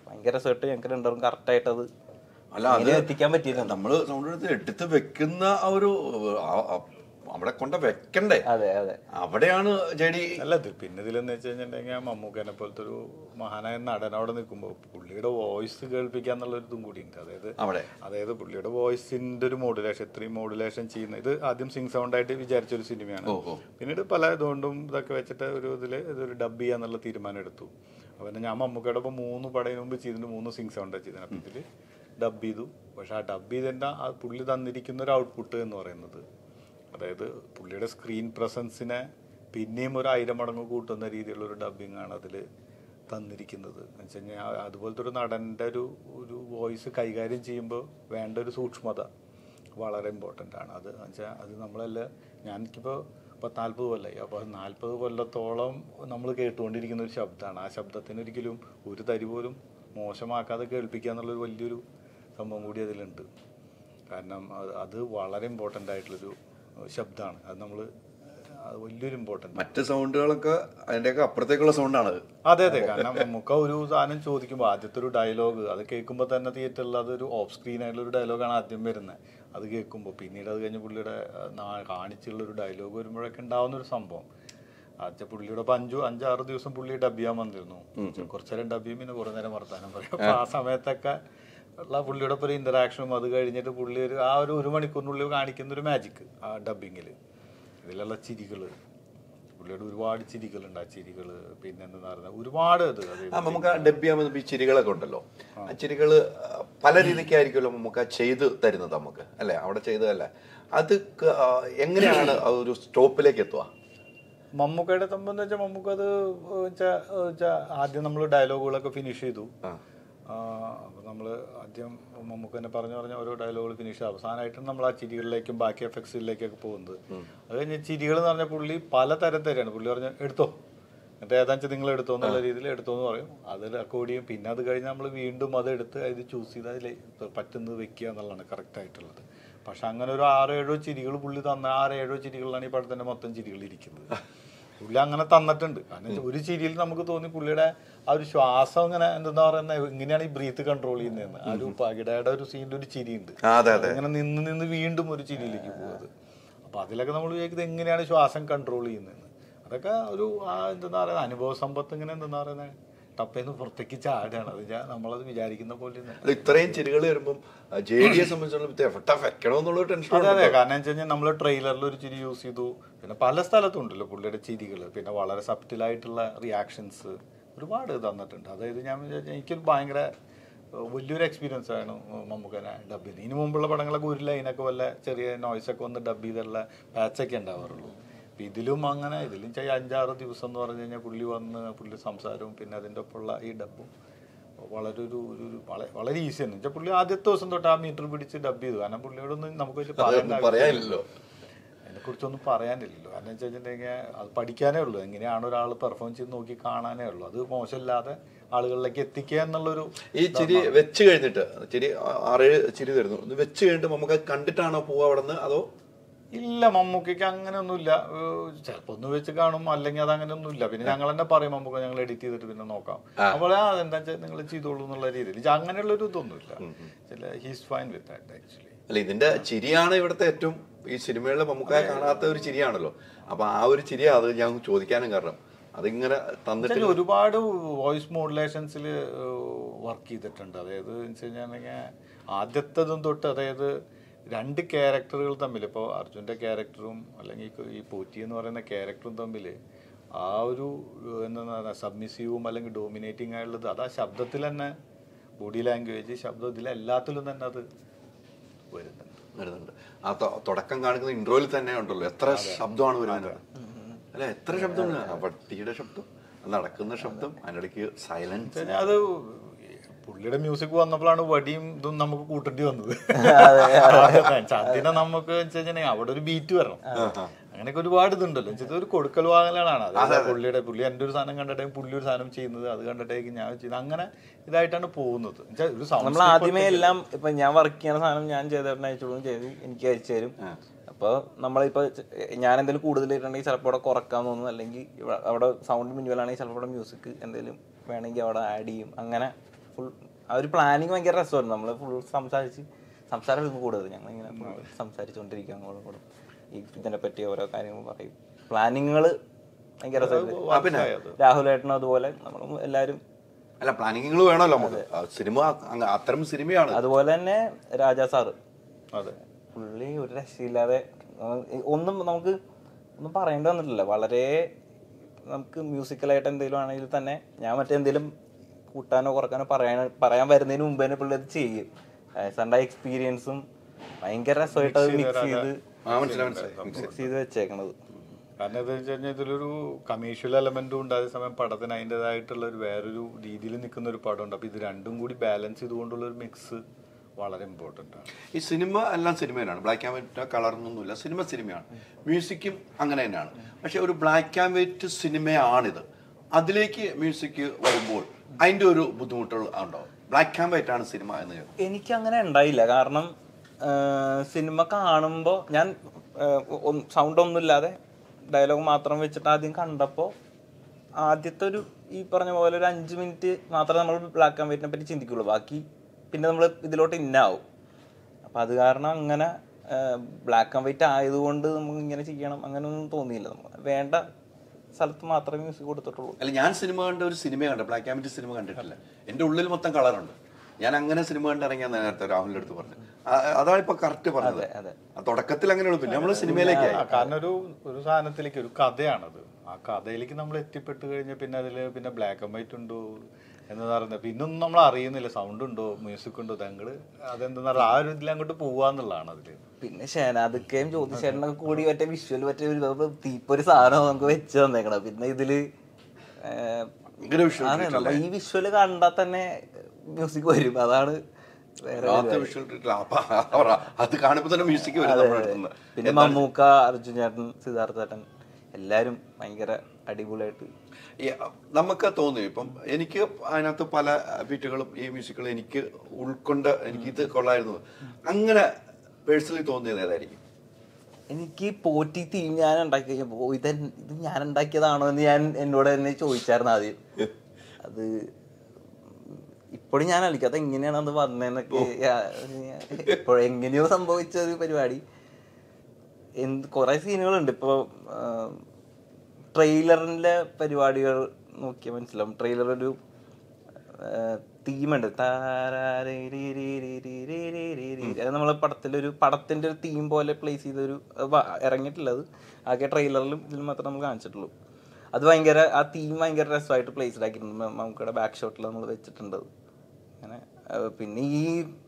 ഭയങ്കര റിസൾട്ട് ഞങ്ങൾക്ക് രണ്ടുപേരും കറക്റ്റായിട്ട് അത് അല്ല അത് എങ്ങനെ എത്തിക്കാൻ പറ്റിയില്ല നമ്മള് സൗണ്ട് എടുത്ത് എടുത്ത് വെക്കുന്ന ആ ഒരു ആ- ആ- അവിടെ കൊണ്ട് വെക്കണ്ടേ അതെ അതെ അവിടെയാണ് ജെഡി അല്ല ഇത് പിന്നെ ഇതിലെന്ന് വെച്ച് കഴിഞ്ഞിട്ടുണ്ടെങ്കിൽ മമ്മൂക്കനെ പോലത്തെ ഒരു മഹാനായ നടൻ അവിടെ നിൽക്കുമ്പോൾ പുള്ളിയുടെ വോയിസ് കേൾപ്പിക്കുക എന്നുള്ളൊരു ഇതും കൂടി ഉണ്ട് അതായത് അവിടെ അതായത് പുള്ളിയുടെ വോയിസിന്റെ ഒരു മോഡുലേഷൻ ഇത്രയും മോഡുലേഷൻ ചെയ്യുന്ന ഇത് ആദ്യം സിംഗ് സൗണ്ട് ആയിട്ട് വിചാരിച്ച ഒരു സിനിമയാണ് ഓഹോ. പിന്നീട് പല ഇതുകൊണ്ടും ഇതൊക്കെ വെച്ചിട്ട് ഒരു ഇതിൽ ഇതൊരു ഡബ് ചെയ്യാന്നുള്ള തീരുമാനം എടുത്തു അപ്പോൾ ഞാൻ മമ്മൂക്കയുടെ ഒപ്പം മൂന്ന് പടയിന് മുമ്പ് ചെയ്തിട്ട് മൂന്ന് സിംഗ് സൗണ്ട് ചെയ്തത് അപ്പം ഇതിൽ ഡബ് ചെയ്തു പക്ഷെ ആ ഡബ് ചെയ്തതിൻ്റെ ആ പുള്ളി തന്നിരിക്കുന്ന ഒരു ഔട്ട്പുട്ട് എന്ന് പറയുന്നത് അതായത് പുള്ളിയുടെ സ്ക്രീൻ പ്രസൻസിനെ പിന്നെയും ഒരു ആയിരം മടങ്ങ് കൂട്ടുന്ന രീതിയിലുള്ള ഒരു ഡബിങ് ആണ് അതിൽ തന്നിരിക്കുന്നത് എന്ന് വെച്ച് കഴിഞ്ഞാൽ അതുപോലത്തെ ഒരു നടൻ്റെ ഒരു ഒരു വോയിസ് കൈകാര്യം ചെയ്യുമ്പോൾ വേണ്ട ഒരു സൂക്ഷ്മത വളരെ ഇമ്പോർട്ടൻ്റ് ആണ് അത് എന്ന് വെച്ചാൽ അത് നമ്മളെല്ലാം ഞാനിപ്പോൾ പത്ത് നാൽപ്പത് കൊല്ലമായി അപ്പോൾ നാൽപ്പത് കൊല്ലത്തോളം നമ്മൾ കേട്ടുകൊണ്ടിരിക്കുന്ന ഒരു ശബ്ദമാണ് ആ ശബ്ദത്തിന് ഒരിക്കലും ഒരു തരി പോലും മോശമാക്കാതെ കേൾപ്പിക്കുക എന്നുള്ളൊരു വലിയൊരു സംഭവം കൂടി അതിലുണ്ട് കാരണം അത് അത് വളരെ ഇമ്പോർട്ടൻ്റ് ആയിട്ടുള്ളൊരു ശബ്ദമാണ് അത് നമ്മൾ അത് വലിയൊരു ഇമ്പോർട്ടൻ്റ് മറ്റ് സൗണ്ടുകളൊക്കെ അതിന്റെയൊക്കെ അപ്പുറത്തേക്കുള്ള സൗണ്ടാണ് അത് അതെ അതെ കാരണം നമുക്ക് ഒരു സാധനം ചോദിക്കുമ്പോൾ ആദ്യത്തെ ഒരു ഡയലോഗ് അത് കേൾക്കുമ്പോൾ തന്നെ തിയേറ്ററിൽ അതൊരു ഓഫ് സ്ക്രീൻ ആയിട്ടുള്ള ഒരു ഡയലോഗാണ് ആദ്യം വരുന്നത് അത് കേൾക്കുമ്പോൾ പിന്നീട് അത് കഴിഞ്ഞ് പുള്ളിയുടെ ആ, നാ- കാണിച്ചുള്ള ഒരു ഡയലോഗ് വരുമ്പോഴൊക്കെ ഉണ്ടാവുന്ന ഒരു സംഭവം ആദ്യ പുള്ളിയുടെ ഇപ്പം അഞ്ചു അഞ്ചാറ് ദിവസം പുള്ളി ഡബ് ചെയ്യാൻ വന്നിരുന്നു കുറച്ചു നേരം ഡബ് ചെയ്യും പിന്നെ കുറേ നേരം വർത്താനം പറയും അപ്പോൾ ആ സമയത്തൊക്കെ ഉള്ള പുള്ളിയുടെ ഒപ്പം ഒരു ഇന്ററാക്ഷനും അത് കഴിഞ്ഞിട്ട് പുള്ളി ഒരു ആ ഒരു ഒരു മണിക്കൂറിനുള്ളിൽ കാണിക്കുന്ന ഒരു മാജിക് ആ ഡബിങ്ങിൽ ഇതിലുള്ള ചിരികള് പുള്ളിയുടെ ഒരുപാട് ചിരികളുണ്ട് ആ ചിരികള് പിന്നെ എന്താ പറയുക ഒരുപാട് ഇത് അത് ആ നമുക്ക് ഡബ് ചെയ്യാൻ വന്നപ്പോ ഈ ചിരികളൊക്കെ ഉണ്ടല്ലോ ആ ചിരികള് ആ, പല രീതിക്കായിരിക്കുമല്ലോ നമുക്ക് ചെയ്ത് തരുന്നത് നമുക്ക് അല്ലെ അവിടെ ചെയ്തതല്ല അത് ക- ആ, എങ്ങനെയാണ് ആ ഒരു സ്റ്റോപ്പിലേക്ക് എത്തുക മമ്മൂക്കയുടെ സംബന്ധം വെച്ചാൽ മമ്മൂക്ക അത് വെച്ചാൽ വെച്ചാൽ ആദ്യം നമ്മൾ ഡയലോഗുകളൊക്കെ ഫിനിഷ് ചെയ്തു അപ്പോൾ നമ്മൾ ആദ്യം മമ്മൂക്ക തന്നെ പറഞ്ഞു പറഞ്ഞ ഓരോ ഡയലോഗുകൾ ഫിനിഷ് ചെയ്തു അവസാനമായിട്ടാണ് നമ്മൾ ആ ചിരികളിലേക്കും ബാക്കി എഫക്ട്സിലേക്കൊക്കെ പോകുന്നത് അത് കഴിഞ്ഞ് ചിരികൾ എന്ന് പറഞ്ഞ പുള്ളി പല തരത്തിലാണ് പുള്ളി പറഞ്ഞ എടുത്തോ എന്നിട്ട് ഏതാണെന്ന് വെച്ചാൽ നിങ്ങൾ എടുത്തോ എന്നുള്ള രീതിയിൽ എടുത്തോ എന്ന് പറയും അത് റെക്കോർഡ് ചെയ്യും പിന്നെ അത് കഴിഞ്ഞ് നമ്മൾ വീണ്ടും അത് എടുത്ത് ഇത് ചൂസ് ചെയ്ത് അതിൽ പറ്റുന്നത് വെക്കുക എന്നുള്ളതാണ് കറക്റ്റ് ആയിട്ടുള്ളത് പക്ഷെ അങ്ങനെ ഒരു ആറോ ഏഴോ ചിരികൾ പുള്ളി തന്ന ആറോ ഏഴോ ചിരികളിലാണ് ഈ പടത്തിന്റെ മൊത്തം ചിരികൾ ഇരിക്കുന്നത് പുള്ളി അങ്ങനെ തന്നിട്ടുണ്ട് കാരണം വെച്ചാ ഒരു ചിരിയിൽ നമുക്ക് തോന്നി പുള്ളിയുടെ ആ ഒരു ശ്വാസം ഇങ്ങനെ എന്താ പറയുന്നത് ഇങ്ങനെയാണ് ഈ ബ്രീത്ത് കൺട്രോൾ ചെയ്യുന്നതെന്ന് ആ ഒരു പകിടയുടെ ഒരു സീനിന്റെ ഒരു ചിരിയുണ്ട് ആ, അതെ അതെ ഇങ്ങനെ നിന്ന് നിന്ന് വീണ്ടും ഒരു ചിരിയിലേക്ക് പോകുന്നത് അപ്പൊ അതിലൊക്കെ നമ്മൾ വിചാരിക്കുന്നത് എങ്ങനെയാണ് ശ്വാസം കൺട്രോൾ ചെയ്യുന്നതെന്ന് അതൊക്കെ ഒരു ആ എന്താ പറയുക അനുഭവ സമ്പത്ത് ഇങ്ങനെ എന്താ പറയുന്നത് ടപ്പേന്ന് പുറത്തേക്ക് ചാടുകയാണ് അത് ഞാൻ നമ്മളത് വിചാരിക്കുന്ന പോലെ ഒന്നും അല്ല, ഇത്രയും ചിരികൾ വരുമ്പം ജെ ഡിയെ സംബന്ധിച്ചിടത്തോളം ഇത് എഫക്റ്റ് വെക്കണമെന്നുള്ള ടെൻഷൻ അതെ അതെ കാരണം വെച്ച് കഴിഞ്ഞാൽ നമ്മൾ ട്രെയിലറിൽ ഒരു ചിരി യൂസ് ചെയ്തു പിന്നെ പല സ്ഥലത്തും ഉണ്ടല്ലോ പുള്ളിയുടെ ചിരികൾ പിന്നെ വളരെ സബ്റ്റിലായിട്ടുള്ള റിയാക്ഷൻസ് ഒരുപാട് തന്നിട്ടുണ്ട് അതായത് ഞാൻ വിചാരിച്ച എനിക്കൊരു ഭയങ്കര ഏഹ്, വലിയൊരു എക്സ്പീരിയൻസ് ആണ് മമ്മൂക്കനെ ഡബ് ചെയ്ത് ഇതിന് മുമ്പുള്ള പടങ്ങളൊക്കെ ഒരു ലൈനൊക്കെ വല്ല ചെറിയ നോയ്സൊക്കെ വന്ന് ഡബ് ചെയ്തുള്ള പാച്ചൊക്കെ ഉണ്ടാവാറുള്ളൂ അപ്പം ഇതിലും അങ്ങനെ ഇതിലും ചെയ്യാൻ അഞ്ചാറ് ദിവസം എന്ന് പറഞ്ഞു കഴിഞ്ഞാൽ പുള്ളി വന്ന് പുള്ളി സംസാരവും പിന്നെ അതിൻ്റെ ഒപ്പമുള്ള ഈ ഡബും വളരെ ഒരു ഒരു ഒരു വള- വളരെ ഈസി എന്ന് വെച്ചാൽ പുള്ളി ആദ്യത്തെ ദിവസം തൊട്ട് ആ മീറ്റർ പിടിച്ച് ഡബ് ചെയ്തു കാരണം പുള്ളിയോടൊന്നും നമുക്ക് വലിയ പറയേണ്ട ആവശ്യമില്ല. പറയാനില്ലല്ലോ അതിനെ കുറിച്ചൊന്നും പറയാനില്ലല്ലോ കാരണം വെച്ച് കഴിഞ്ഞിട്ടുണ്ടെങ്കിൽ അത് പഠിക്കാനേ ഉള്ളൂ എങ്ങനെയാണ് ഒരാൾ പെർഫോം ചെയ്ത് നോക്കി കാണാനേ ഉള്ളൂ അത് മോശമില്ലാതെ ആളുകളിലേക്ക് എത്തിക്കുക എന്നുള്ളൊരു ഈ ചിരി വെച്ച് കഴിഞ്ഞിട്ട് ചിരി ആ- ആറേഴ് ചിരി തരുന്നു ഇത് വെച്ച് കഴിഞ്ഞിട്ട് നമുക്ക് അത് കണ്ടിട്ടാണോ പോവുക അവിടെ നിന്ന് അതോ ഇല്ല മമ്മൂക്കയ്ക്ക് അങ്ങനെയൊന്നുമില്ല ചിലപ്പോ ഒന്ന് വെച്ച് കാണും അല്ലെങ്കിൽ അത് അങ്ങനെയൊന്നുമില്ല പിന്നെ ഞങ്ങൾ തന്നെ പറയും മമ്മൂക്ക ഞങ്ങൾ എഡിറ്റ് ചെയ്തിട്ട് പിന്നെ നോക്കാം അപ്പോൾ ആ എന്താ വെച്ചാൽ നിങ്ങൾ ചെയ്തോളൂ എന്നുള്ള രീതിയിൽ ഇത് അങ്ങനെയുള്ള ഒരു ഇതൊന്നുമില്ല ചില he's fine with that actually അല്ല ഇതിന്റെ ചിരിയാണ് ഇവിടുത്തെ ഏറ്റവും ഈ സിനിമകളിലെ മമ്മൂക്കായ കാണാത്ത ഒരു ചിരിയാണല്ലോ അപ്പൊ ആ ഒരു ചിരിയാ അത് ഞാൻ ചോദിക്കാനും കാരണം അതിങ്ങനെ തന്നിട്ട് ഇതിൽ ഒരുപാട് വോയിസ് മോഡുലേഷൻസിൽ വർക്ക് ചെയ്തിട്ടുണ്ട് അതായത് എന്ന് വെച്ച് കഴിഞ്ഞാൽ ആദ്യത്തതും തൊട്ട് അതായത് രണ്ട് ക്യാരക്ടറുകൾ തമ്മിൽ ഇപ്പോൾ അർജുൻ്റെ ക്യാരക്ടറും അല്ലെങ്കിൽ ഈ പോറ്റി എന്ന് പറയുന്ന ക്യാരക്ടറും തമ്മിൽ ആ ഒരു ഏഹ്, എന്താ പറയുക സബ്മിസീവും അല്ലെങ്കിൽ ഡോമിനേറ്റിംഗ് ആയുള്ളത് അത് ആ ശബ്ദത്തിൽ തന്നെ ബോഡി ലാംഗ്വേജ് ശബ്ദം ഇതിൽ എല്ലാത്തിലും തന്നെ അത് വരുന്നുണ്ട് വരുന്നുണ്ട് ആ തൊ- തുടക്കം കാണിക്കുന്ന ഇൻട്രോയിൽ തന്നെ ഉണ്ടല്ലോ എത്ര ശബ്ദമാണ് വരുന്നത് അല്ല എത്ര ശബ്ദമാണ് ആ പട്ടിയുടെ ശബ്ദം ആ നടക്കുന്ന ശബ്ദം അതിനിടയ്ക്ക് സൈലൻസ് വെച്ചാൽ അത് പുള്ളിയുടെ മ്യൂസിക് വന്നപ്പോഴാണ് വടിയും ഇതും നമുക്ക് കൂട്ടേണ്ടി വന്നത് അതിനെ നമുക്ക് വെച്ചാൽ അവിടെ ഒരു ബീറ്റ് വരണം അങ്ങനെയൊക്കെ ഒരുപാട് ഇതുണ്ടല്ലോ വെച്ചാൽ ഒരു കൊടുക്കൽ വാങ്ങലാണ് അത് പുള്ളിയുടെ പുള്ളി എൻ്റെ ഒരു സാധനം കണ്ടിട്ടേക്കും പുള്ളി ഒരു സാധനം ചെയ്യുന്നത് അത് കണ്ടിട്ടേക്കും ഞാൻ ചെയ്യുന്നത് അങ്ങനെ ഇതായിട്ടാണ് പോകുന്നത് എന്നുവെച്ചാൽ ഒരു sound നമ്മൾ ആദ്യമേ എല്ലാം ഇപ്പൊ ഞാൻ വർക്ക് ചെയ്യുന്ന സാധനം ഞാൻ ചെയ്തേട്ടൻ അയച്ചോളും ചെയ്ത് എനിക്ക് അയച്ചു തരും അപ്പൊ നമ്മളിപ്പോ ച- ഞാൻ എന്തെങ്കിലും കൂടുതൽ ഇട്ടുണ്ടെങ്കിൽ ചിലപ്പോൾ അവിടെ കുറക്കാൻ തോന്നും അല്ലെങ്കിൽ ഇവ- അവിടെ സൗണ്ട് മിന്നുവലാണെങ്കിൽ ചിലപ്പോൾ അവിടെ മ്യൂസിക് എന്തെങ്കിലും വേണമെങ്കിൽ അവിടെ ആഡ് ചെയ്യും അങ്ങനെ ഫുൾ ആ ഒരു പ്ലാനിങ് ഭയങ്കര രസമായിരുന്നു നമ്മൾ ഫുൾ സംസാരിച്ച് സംസാരമായിരുന്നു കൂടുതൽ ഞങ്ങൾ ഇങ്ങനെ full സംസാരിച്ചുകൊണ്ടിരിക്കും അങ്ങോട്ടും ഇങ്ങോട്ടും ഈ ഇതിനെ പറ്റി ഓരോ കാര്യങ്ങൾ പറയും പ്ലാനിങ്ങുകൾ ഭയങ്കര രസമായിരുന്നു ആ, പിന്നെ രാഹുലേട്ടനും അതുപോലെ നമ്മളും എല്ലാവരും അല്ല പ്ലാനിങ്ങുകൾ വേണമല്ലോ നമുക്ക് ആ, സിനിമ അങ്ങ് അത്തരം സിനിമയാണ് അതുപോലെ തന്നെ രാജാ സാറ് അതെ പുള്ളി ഒരു രക്ഷയില്ലാതെ ആ, ഒന്നും നമുക്ക് ഒന്നും പറയേണ്ടി വന്നിട്ടില്ല വളരെ നമുക്ക് മ്യൂസിക്കലായിട്ട് എന്തെങ്കിലും ആണെങ്കിൽ തന്നെ ഞാൻ മറ്റെന്തെങ്കിലും കൂട്ടാനോ കുറക്കാനോ പറയാൻ പറയാൻ വരുന്നതിന് മുമ്പ് തന്നെ പുള്ളി അത് ചെയ്യും സണ്ട എക്സ്പീരിയൻസും ഭയങ്കര രസമായിട്ട് അത് മിക്സ് ചെയ്ത് ആ മനസ്സിലായി മനസ്സിലായി മിക്സ് ചെയ്ത് വെച്ചേക്കണത് കാരണം എന്താ വെച്ച് കഴിഞ്ഞാൽ ഇതിലൊരു കമേഴ്ഷ്യൽ എലമെന്റും ഉണ്ട് അതേസമയം പടത്തിന് അതിൻ്റെതായിട്ടുള്ള ഒരു വേറൊരു രീതിയിൽ നിൽക്കുന്ന ഒരു പടമുണ്ട് അപ്പൊ ഇത് രണ്ടും കൂടി ബാലൻസ് ചെയ്തുകൊണ്ടുള്ള ഒരു മിക്സ് വളരെ ഇമ്പോർട്ടൻ്റ് ആണ് ഈ സിനിമ എല്ലാം സിനിമയിലാണ് ബ്ലാക്ക് ആൻഡ് വൈറ്റ് കളറൊന്നുമില്ല സിനിമ സിനിമയാണ് മ്യൂസിക്കും അങ്ങനെ തന്നെയാണ് പക്ഷെ ഒരു ബ്ലാക്ക് ആൻഡ് വൈറ്റ് സിനിമയാണിത് അതിലേക്ക് മ്യൂസിക് വരുമ്പോൾ അതിന്റെ ഒരു ബുദ്ധിമുട്ടുകൾ ഉണ്ടോ ബ്ലാക്ക് ആൻഡ് വൈറ്റ് ആണ് സിനിമ എന്ന് കേൾക്കും എനിക്ക് അങ്ങനെ ഉണ്ടായില്ല കാരണം സിനിമ കാണുമ്പോൾ ഞാൻ സൗണ്ട് ഒന്നുമില്ലാതെ ഡയലോഗ് മാത്രം വെച്ചിട്ട് ആദ്യം കണ്ടപ്പോൾ ആദ്യത്തെ ഒരു ഈ പറഞ്ഞ പോലെ ഒരു അഞ്ച് മിനിറ്റ് മാത്രമേ നമ്മൾ ബ്ലാക്ക് ആൻഡ് വൈറ്റിനെ പറ്റി ചിന്തിക്കുള്ളൂ ബാക്കി പിന്നെ നമ്മൾ ഇതിലോട്ട് ഇന്നാവും അപ്പം അത് കാരണം അങ്ങനെ ബ്ലാക്ക് ആൻഡ് വൈറ്റ് ആയതുകൊണ്ട് നമുക്ക് ഇങ്ങനെ ചെയ്യണം അങ്ങനെയൊന്നും തോന്നിയില്ല നമുക്ക് വേണ്ട സ്ഥലത്ത് മാത്രമേ മ്യൂസിക് കൊടുത്തിട്ടുള്ളൂ അല്ല ഞാൻ സിനിമ കണ്ട ഒരു സിനിമ കണ്ട ബ്ലാക്ക് ആൻഡ് വൈറ്റ് സിനിമ കണ്ടിട്ടില്ല എൻ്റെ ഉള്ളിൽ മൊത്തം കളറുണ്ട് ഞാൻ അങ്ങനെ സിനിമ കണ്ട് ഇറങ്ങിയാൽ നേരത്തെ രാഹുലിന്റെ അടുത്ത് പറഞ്ഞു ആ- അതാണ് ഇപ്പൊ കറക്റ്റ് പറഞ്ഞത് അതെ. ആ തുടക്കത്തിൽ അങ്ങനെയുള്ളൂ പിന്നെ നമ്മള് സിനിമയിലേക്കായി ആ, കാരണം ഒരു ഒരു സാധനത്തിലേക്ക് ഒരു കഥയാണത് ആ കഥയിലേക്ക് നമ്മൾ എത്തിപ്പെട്ട് കഴിഞ്ഞാൽ പിന്നെ അതിൽ പിന്നെ ബ്ലാക്ക് ആൻഡ് വൈറ്റ് ഉണ്ടോ എന്ന് പറയുന്നത് പിന്നെ ഒന്നും നമ്മൾ അറിയുന്നില്ല സൗണ്ട് ഉണ്ടോ മ്യൂസിക് ഉണ്ടോ തങ്ങള് അതെന്തെന്ന് പറഞ്ഞാൽ ആ ഒരു ഇതിൽ അങ്ങോട്ട് പോവാന്നുള്ളതാണ് അതില് പിന്നെ ഷേനാദിക്കയും ജ്യോതിഷേട്ടനൊക്കെ കൂടി മറ്റേ വിഷ്വൽ മറ്റേ ഒരു തീപ്പൊരു സാധനം നമുക്ക് വെച്ച് തന്നേക്കണം പിന്നെ ഇതില് ഏർ, ഇങ്ങനെ വിഷ്വൽ അതെ നമ്മ ഈ വിഷ്വല് കണ്ടാൽ തന്നെ മ്യൂസിക് വരും അതാണ് വേറെ രാത്രി വിഷ്വൽ ട്രീറ്റിൽ അപ്പൊ അവറ അത് കാണുമ്പോ തന്നെ മ്യൂസിക് വരും നമ്മുടെ അടുത്തുനിന്ന്. പിന്നെ മമ്മൂക്ക അർജുൻ ചേട്ടൻ സിദ്ധാർത്ഥ ചേട്ടൻ എല്ലാരും ഭയങ്കര അടിപൊളിയായിട്ട് ഈ, നമുക്ക് തോന്നി ഇപ്പം എനിക്ക് അതിനകത്ത് പല ബീറ്റുകളും ഈ മ്യൂസിക്കുകളും എനിക്ക് ഉൾക്കൊണ്ട് എനിക്ക് ഇത് കൊള്ളായിരുന്നു അങ്ങനെ പേഴ്സണലി തോന്നിയത് ഏതായിരിക്കും എനിക്ക് പോറ്റി തീം ഞാൻ ഉണ്ടാക്കി കഴിഞ്ഞപ്പോ ഇത് എൻ- ഇത് ഞാൻ ഉണ്ടാക്കിയതാണോ എന്ന് ഞാൻ എന്നോട് തന്നെ ചോദിച്ചായിരുന്നു ആദ്യം അത് ഇപ്പോഴും ഞാൻ അളിക്കാത്ത എങ്ങനെയാണ് അത് വന്നതെന്നൊക്കെ ഇപ്പോഴും എങ്ങനെയോ സംഭവിച്ച ഒരു പരിപാടി എന്ത് കുറെ സീനുകളുണ്ട് ഇപ്പൊ ട്രെയിലറിന്റെ പരിപാടികൾ നോക്കിയാൽ മനസ്സിലാവും ട്രെയിലർ ഒരു തീമുണ്ട് അത് നമ്മളെ പടത്തിലൊരു പടത്തിന്റെ ഒരു തീം പോലെ പ്ലേസ് ചെയ്തൊരു അത് വ- ഇറങ്ങിയിട്ടില്ല അത് ആകെ ട്രെയിലറിലും ഇതിലും മാത്രമേ നമ്മൾ കാണിച്ചിട്ടുള്ളൂ അത് ഭയങ്കര ആ തീം ഭയങ്കര രസമായിട്ട് പ്ലേസ്ഡ് ആക്കിയിട്ടുണ്ട് നമുക്കിവിടെ ബാക്ക് ഷോട്ടിൽ നമ്മൾ വെച്ചിട്ടുണ്ട് അത്. അങ്ങനെ ആ, പിന്നെ ഈ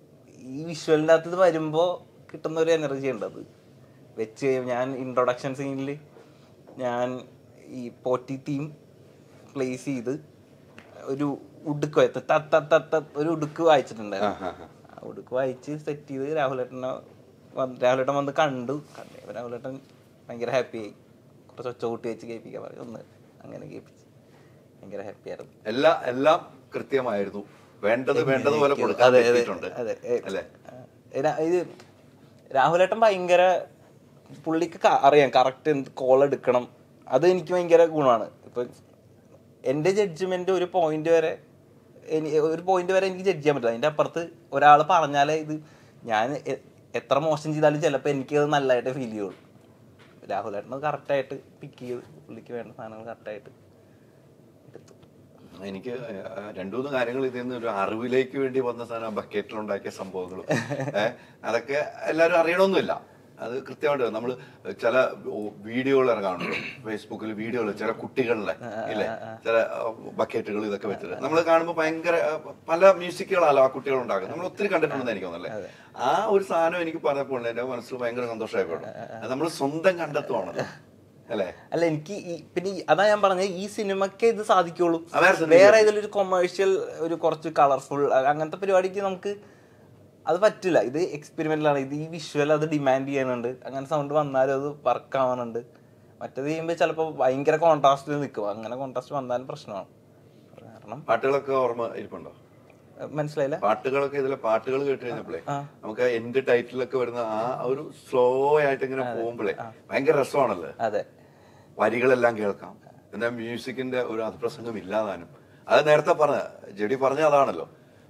ഈ വിഷ്വലിൻ്റെ അകത്ത് ഇത് വരുമ്പോൾ കിട്ടുന്ന ഒരു എനർജി ഉണ്ട് അത് വെച്ച് കഴിയുമ്പോ ഞാൻ ഇൻട്രൊഡക്ഷൻ സീനിൽ ഞാൻ ഈ പോറ്റി തീം പ്ലേസ് ചെയ്ത് ഒരു ഉടുക്ക് വായി- ത- ത- ത- ത- ഒരു ഉടുക്ക് വായിച്ചിട്ടുണ്ടായിരുന്നു ആ ഉടുക്ക് വായിച്ച് സെറ്റ് ചെയ്ത് രാഹുലേട്ടനെ വന്ന് രാഹുലേട്ടൻ വന്ന് കണ്ടു കണ്ടു രാഹുലേട്ടൻ ഭയങ്കര ഹാപ്പി ആയി കുറച്ച് ഒച്ച കൂട്ടി വെച്ച് കേൾപ്പിക്കാൻ പറഞ്ഞു ഒന്ന് അങ്ങനെ കേൾപ്പിച്ച് ഭയങ്കര ഹാപ്പി ആയിരുന്നു എല്ലാ എല്ലാം കൃത്യമായിരുന്നു വേണ്ടത് വേണ്ടതുപോലെ കൊടുക്കാൻ അതെ, അതെ, പറ്റിയിട്ടുണ്ട് അതെ. ഏ, അല്ലേ ആ, രാ- ഇത് രാഹുലേട്ടൻ ഭയങ്കര പുള്ളിക്ക് ക- അറിയാം കറക്റ്റ് എന്ത് കോൾ എടുക്കണം അത് എനിക്ക് ഭയങ്കര ഗുണമാണ് ഇപ്പൊ എന്റെ ജഡ്ജ്മെന്റ് ഒരു പോയിന്റ് വരെ എനി- ഒരു പോയിന്റ് വരെ എനിക്ക് ജഡ്ജ് ചെയ്യാൻ പറ്റില്ല അതിന്റെ അപ്പുറത്ത് ഒരാൾ പറഞ്ഞാലേ ഇത് ഞാൻ എ- എത്ര മോശം ചെയ്താലും ചിലപ്പോൾ എനിക്ക് അത് നല്ലതായിട്ട് ഫീൽ ചെയ്യുള്ളൂ രാഹുലേട്ടൻ കറക്റ്റായിട്ട് പിക്ക് ചെയ്ത് പുള്ളിക്ക് വേണ്ട സാധനങ്ങൾ കറക്റ്റായിട്ട് എടുത്തു എനിക്ക് രണ്ടു മൂന്ന് കാര്യങ്ങൾ ഇതിൽ നിന്ന് ഒരു അറിവിലേക്ക് വേണ്ടി വന്ന സാധനം ബക്കറ്റിൽ ഉണ്ടാക്കിയ സംഭവങ്ങളും ഏഹ് അതൊക്കെ എല്ലാവരും അറിയണമെന്നില്ല അത് കൃത്യമായിട്ട് നമ്മൾ ചില വീഡിയോകൾ ഇറങ്ങാറുണ്ട് ഫേസ്ബുക്കിൽ വീഡിയോകൾ ചില കുട്ടികളിലെ ഇല്ലേ ചില ബക്കറ്റുകൾ ഇതൊക്കെ വെച്ചിട്ട് നമ്മൾ കാണുമ്പോൾ ഭയങ്കര ആ, പല മ്യൂസിക്കുകളാണല്ലോ ആ കുട്ടികൾ ഉണ്ടാക്കുന്നത് നമ്മൾ ഒത്തിരി കണ്ടിട്ടുണ്ടെന്ന് എനിക്ക് തോന്നുന്നല്ലേ ആ ഒരു സാധനം എനിക്ക് പറഞ്ഞപ്പോൾ എന്റെ മനസ്സിൽ ഭയങ്കര സന്തോഷമായിപ്പോഴും നമ്മൾ സ്വന്തം കണ്ടെത്തുവാണല്ലോ അല്ലേ അല്ല എനിക്ക് ഈ പിന്നെ ഈ- അതാ ഞാൻ പറഞ്ഞത് ഈ സിനിമക്ക് ഇത് സാധിക്കുള്ളൂ ആ, വേറെ സിനിമയ്ക്ക് വേറെ ഇതിലൊരു കൊമേഴ്ഷ്യൽ ഒരു കുറച്ച് കളർഫുൾ അങ്ങനത്തെ പരിപാടിക്ക് നമുക്ക് അത് പറ്റില്ല ഇത് എക്സ്പെരിമെന്റിലാണ് ഇത് ഈ വിഷ്വൽ അത് ഡിമാൻഡ് ചെയ്യാനുണ്ട് അങ്ങനെ സൗണ്ട് വന്നാലും അത് വർക്ക് ആവാനുണ്ട് മറ്റേത് ചെയ്യുമ്പോൾ ചിലപ്പോൾ ഭയങ്കര കോൺട്രാസ്റ്റിൽ നിൽക്കും അങ്ങനെ കോൺട്രാസ്റ്റ് വന്നാലും പ്രശ്നമാണ് അത് കാരണം പാട്ടുകളൊക്കെ ഓർമ്മ ഇരിപ്പുണ്ടോ അഹ് മനസ്സിലായില്ല പാട്ടുകളൊക്കെ ഇതിലെ പാട്ടുകൾ കേട്ട് കഴിഞ്ഞപ്പോഴേ നമുക്ക് എന്റെ ടൈറ്റിലൊക്കെ വരുന്ന ആ ഒരു സ്ലോ ആയിട്ട് ഇങ്ങനെ പോകുമ്പോഴേ ഭയങ്കര രസമാണല്ലോ അതെ വരികളെല്ലാം കേൾക്കാം എന്നാൽ മ്യൂസിക്കിന്റെ ഒരു അതിപ്രസംഗം ഇല്ലാതാനും അത് നേരത്തെ പറഞ്ഞ ജെഡി പറഞ്ഞ അതാണല്ലോ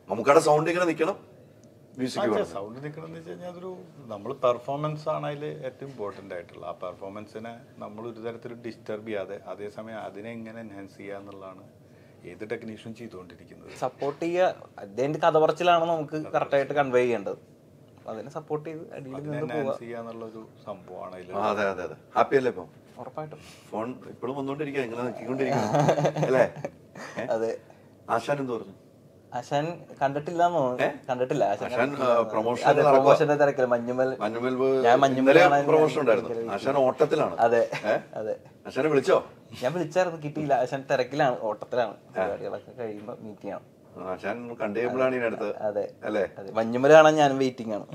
നമുക്കവിടെ സൗണ്ട് ഇങ്ങനെ നിൽക്കണം മ്യൂസിക് വേണം സൗണ്ട് നിൽക്കണമെന്ന് വെച്ച് കഴിഞ്ഞാൽ അതൊരു നമ്മൾ പെർഫോമൻസ് ആണ് അതിൽ ഏറ്റവും ഇമ്പോർട്ടൻ്റ് ആയിട്ടുള്ള ആ പെർഫോമൻസിനെ നമ്മൾ ഒരു തരത്തിലും ഡിസ്റ്റർബ് ചെയ്യാതെ അതേസമയം അതിനെ എങ്ങനെ എൻഹാൻസ് ചെയ്യുക എന്നുള്ളതാണ് ഏത് ടെക്നീഷ്യനും ചെയ്തുകൊണ്ടിരിക്കുന്നത് സപ്പോർട്ട് ചെയ്യുക അതിന്റെ കഥ പറച്ചിലാണ് നമുക്ക് കറക്റ്റായിട്ട് കൺവേ ചെയ്യേണ്ടത് അപ്പൊ അതിനെ സപ്പോർട്ട് ചെയ്ത് അടിയിൽ അതിനെ നിന്ന് പോവുക എൻഹാൻസ് ചെയ്യുക എന്നുള്ളൊരു സംഭവമാണ് അതിൽ ആ, അതെ അതെ അതെ ഹാപ്പി അല്ലേ ഇപ്പം ഉറപ്പായിട്ടും ഫോൺ ഇപ്പോഴും വന്നോണ്ടിരിക്കുക ഇങ്ങനെ നോക്കിക്കൊണ്ടിരിക്കുന്നു അല്ലേ ഏ? അതെ ആശാൻ എന്ത് പറഞ്ഞു ആശാൻ കണ്ടിട്ടില്ല കണ്ടിട്ടില്ല ആശാൻ ആശാൻ പ്രൊമോഷൻ അതെ പ്രൊമോഷന്റെ തിരക്കില് മഞ്ഞുമൽ മഞ്ഞുമൽ ഞാൻ മഞ്ഞുമൽ ഇന്നലെ കാണാൻ പ്രൊമോഷൻ ഞാൻ ഉണ്ടായിരുന്നു ഭയങ്കര ആശാൻ ഓട്ടത്തിലാണ് അതെ ഏ? അതെ ആശാനെ വിളിച്ചോ ഞാൻ വിളിച്ചായിരുന്നു കിട്ടിയില്ല ആശാൻ തിരക്കിലാണ് ഓട്ടത്തിലാണ് പരിപാടികളൊക്കെ കഴിയുമ്പോ മീറ്റ് ചെയ്യണം ആശാൻ കണ്ടുകഴിയുമ്പോഴാണ് ഇതിനടുത്ത് അതെ അല്ലേ അതെ മഞ്ഞുമൽ കാണാൻ ഞാനും വെയിറ്റിംഗ് ആണ്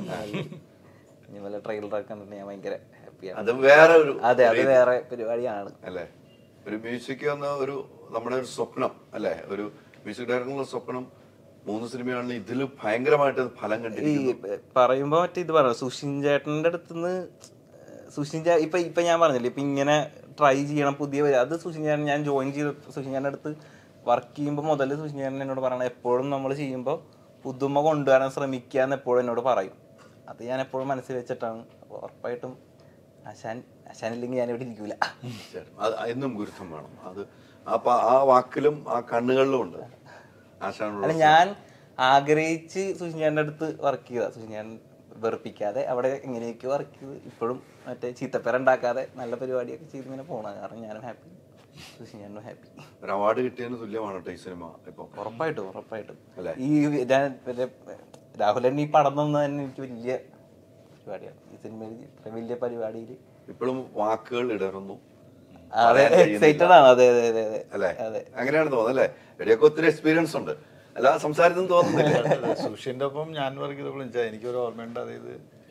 മഞ്ഞുമല ട്രെയിലറൊക്കെ കണ്ടിട്ട് ഞാൻ ഭയങ്കര ഹാപ്പിയാണ് അത് വേറെ ഒരു അതെ അത് വേറെ പരിപാടിയാണ് അല്ലേ ഒരു മ്യൂസിക് എന്ന ഒരു നമ്മുടെ ഒരു സ്വപ്നം അല്ലേ ഒരു മ്യൂസിക് ഡയറക്ടറുള്ള സ്വപ്നം മൂന്ന് സിനിമയാണെങ്കിൽ ഇതിൽ ഭയങ്കരമായിട്ട് ഫലം ഈ കണ്ടിരിക്കുന്നു പറയുമ്പോ മറ്റേ ഇത് പറഞ്ഞു സുഷിൻ ചേട്ടന്റെ അടുത്തുനിന്ന് സുഷിൻ ചേ ഇപ്പൊ ഇപ്പൊ ഞാൻ പറഞ്ഞില്ലേ ഇപ്പൊ ഇങ്ങനെ ട്രൈ ചെയ്യണം പുതിയ വരി- അത് സുഷിൻ ചേട്ടൻ ഞാൻ ജോയിൻ ചെയ്ത് സുഷിൻ ചേട്ടൻ്റെ അടുത്ത് വർക്ക് ചെയ്യുമ്പോൾ മുതൽ സുഷിൻ ചേട്ടൻ എന്നോട് പറയണം എപ്പോഴും നമ്മൾ ചെയ്യുമ്പോൾ പുതുമ കൊണ്ടുവരാൻ ശ്രമിക്കുക എന്ന് എപ്പോഴും എന്നോട് പറയും അത് ഞാൻ എപ്പോഴും മനസ്സിൽ വെച്ചിട്ടാണ് അപ്പൊ ഉറപ്പായിട്ടും ആശാൻ ആശാൻ ഇല്ലെങ്കിൽ ഞാൻ ഇവിടെ ഇരിക്കൂല അത് എന്നും ഗുരുത്വം വേണം അത് ആ പ- ആ വാക്കിലും ആ കണ്ണുകളിലും ഉണ്ട് ആശാനുള്ള അല്ല ഞാൻ ആഗ്രഹിച്ച് സുഷിൻ ചേട്ടൻ്റെ അടുത്ത് വർക്ക് ചെയ്ത സുഷിൻ ചേട്ടൻ വെറുപ്പിക്കാതെ അവിടെ എങ്ങനെയൊക്കെ വർക്ക് ചെയ്ത് ഇപ്പോഴും മറ്റേ ചീത്തപ്പേര ഉണ്ടാക്കാതെ നല്ല പരിപാടിയൊക്കെ ചെയ്ത് ഇങ്ങനെ പോണ കാരണം ഞാനും ഹാപ്പി സുഷിൻ ചേട്ടനും ഹാപ്പി ഒരു അവാർഡ് കിട്ടിയതിന് തുല്യമാണ് കേട്ടോ ഈ സിനിമ ഇപ്പൊ ഉറപ്പായിട്ടും ഉറപ്പായിട്ടും അല്ലേ? ഈ ഞാൻ മറ്റേ രാഹുലൻ ഈ പടം തന്നത് തന്നെ എനിക്ക് വലിയ പരിപാടിയാണ് ഈ സിനിമയിൽ ഇത്ര വലിയ പരിപാടിയിൽ ഇപ്പോഴും വാക്കുകൾ ഇടറുന്നു അതെ പറയാൻ കഴിയുന്നില്ല. എക്സൈറ്റഡ് ആണ് അതെ അതെ അതെ അതെ അല്ലേ അതെ അങ്ങനെയാണ് തോന്നുന്നത് അല്ലേ എവിടെയൊക്കെ ഒത്തിരി എക്സ്പീരിയൻസ് ഉണ്ട് അല്ല സംസാരിച്ചെന്ന് തോന്നുന്നില്ല സുഷിന്റെ ഒപ്പം ഞാൻ വർക്ക് ചെയ്തപ്പോൾ വെച്ചാൽ എനിക്കൊരു ഓർമ്മയുണ്ട് അതായത്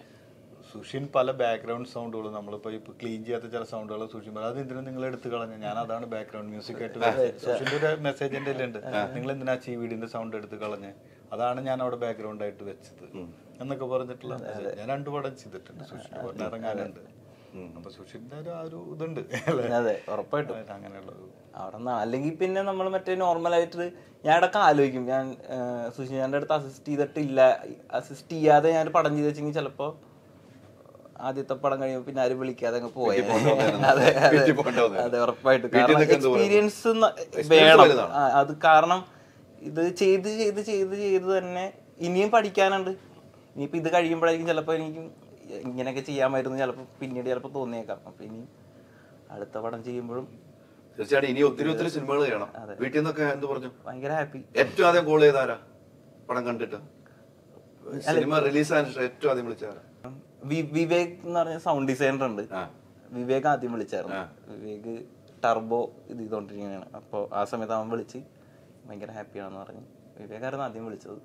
സുഷിൻ പല ബാക്ക്ഗ്രൗണ്ട് സൗണ്ടുകളും നമ്മളിപ്പോ ഇപ്പൊ ക്ലീൻ ചെയ്യാത്ത ചില സൗണ്ടുകൾ സുഷിൻ പറയും അത് എന്തിനാ നിങ്ങൾ എടുത്തു കളഞ്ഞു ഞാൻ അതാണ് ബാക്ക്ഗ്രൗണ്ട് മ്യൂസിക് ആയിട്ട് വെച്ചത്." സുഷിന്റെ ഒരു മെസ്സേജ് എന്റെ ഉണ്ട് നിങ്ങൾ എന്തിനാ ഈ വീടിന്റെ സൗണ്ട് എടുത്ത് കളഞ്ഞ് അതാണ് ഞാൻ അവിടെ ബാക്ക്ഗ്രൗണ്ട് ആയിട്ട് വെച്ചത് എന്നൊക്കെ പറഞ്ഞിട്ടുള്ള message. ഞാൻ രണ്ടു പടം ചെയ്തിട്ടുണ്ട് സുഷിൻ ഇറങ്ങാനുണ്ട് അപ്പൊ സുഷിന്റെ ഒരു ആ ഒരു ഇതുണ്ട് അല്ലേ? അതെ ഉറപ്പായിട്ടും അങ്ങനെയുള്ള ഒരു അവിടെ നിന്ന് അല്ലെങ്കിൽ പിന്നെ നമ്മൾ മറ്റേ നോർമലായിട്ട് ഞാൻ ഇടയ്ക്ക് ആലോചിക്കും ഞാൻ സുഷിൻ്റെ അടുത്ത് അസിസ്റ്റ് ചെയ്തിട്ടില്ല അസിസ്റ്റ് ചെയ്യാതെ ഞാൻ പടം ചെയ്ത് വെച്ചെങ്കിൽ ചിലപ്പോ ആദ്യത്തെ പടം കഴിയുമ്പോൾ പിന്നെ ആരും വിളിക്കാതെ അങ്ങ് പോയി വീട്ടിൽ പോകേണ്ടി വന്നേനെ. അതെ അതെ വീട്ടിൽ പോകേണ്ടി വന്നേനെ. അതെ ഉറപ്പായിട്ടും വീട്ടിൽ കാരണം നിന്നൊക്കെ എന്ത് പറയുന്നു? എക്സ്പീരിയൻസ് Experience വേണം വലുതാണ്. ആ, അത് കാരണം ഇത് ചെയ്ത് ചെയ്ത് ചെയ്ത് ചെയ്ത് തന്നെ ഇനിയും പഠിക്കാനുണ്ട് ഇനിയിപ്പോ ഇത് കഴിയുമ്പോഴായിരിക്കും ചിലപ്പോൾ എനിക്ക് ഇങ്ങനെയൊക്കെ ചെയ്യാമായിരുന്നു ചിലപ്പോൾ പിന്നീട് ചിലപ്പോൾ തോന്നിയേക്കാം അപ്പൊ ഇനി അടുത്ത പടം ചെയ്യുമ്പോഴും തീർച്ചയായിട്ടും ഇനി ഒത്തിരി ഒത്തിരി സിനിമകൾ ചെയ്യണം വീട്ടിൽ നിന്നൊക്കെ എന്ത് പറഞ്ഞു ഭയങ്കര ഹാപ്പി ഏറ്റവും ആദ്യം കോൾ ചെയ്താരാ പടം കണ്ടിട്ട് സിനിമ റിലീസ് ആയതിനു ശേഷം ഏറ്റവും ആദ്യം വിളിച്ചാരാ വി- വിവേക് എന്ന് പറഞ്ഞ സൗണ്ട് ഡിസൈനർ ഉണ്ട് ആ. വിവേക് ആദ്യം വിളിച്ചായിരുന്നു ആ. വിവേക് ടർബോ ഇത് ചെയ്തോണ്ടിരിക്കുകയാണ് അപ്പോൾ ആ സമയത്ത് അവൻ വിളിച്ച് ഭയങ്കര ഹാപ്പിയാണെന്ന് പറഞ്ഞു വിവേകായിരുന്നു ആദ്യം വിളിച്ചത്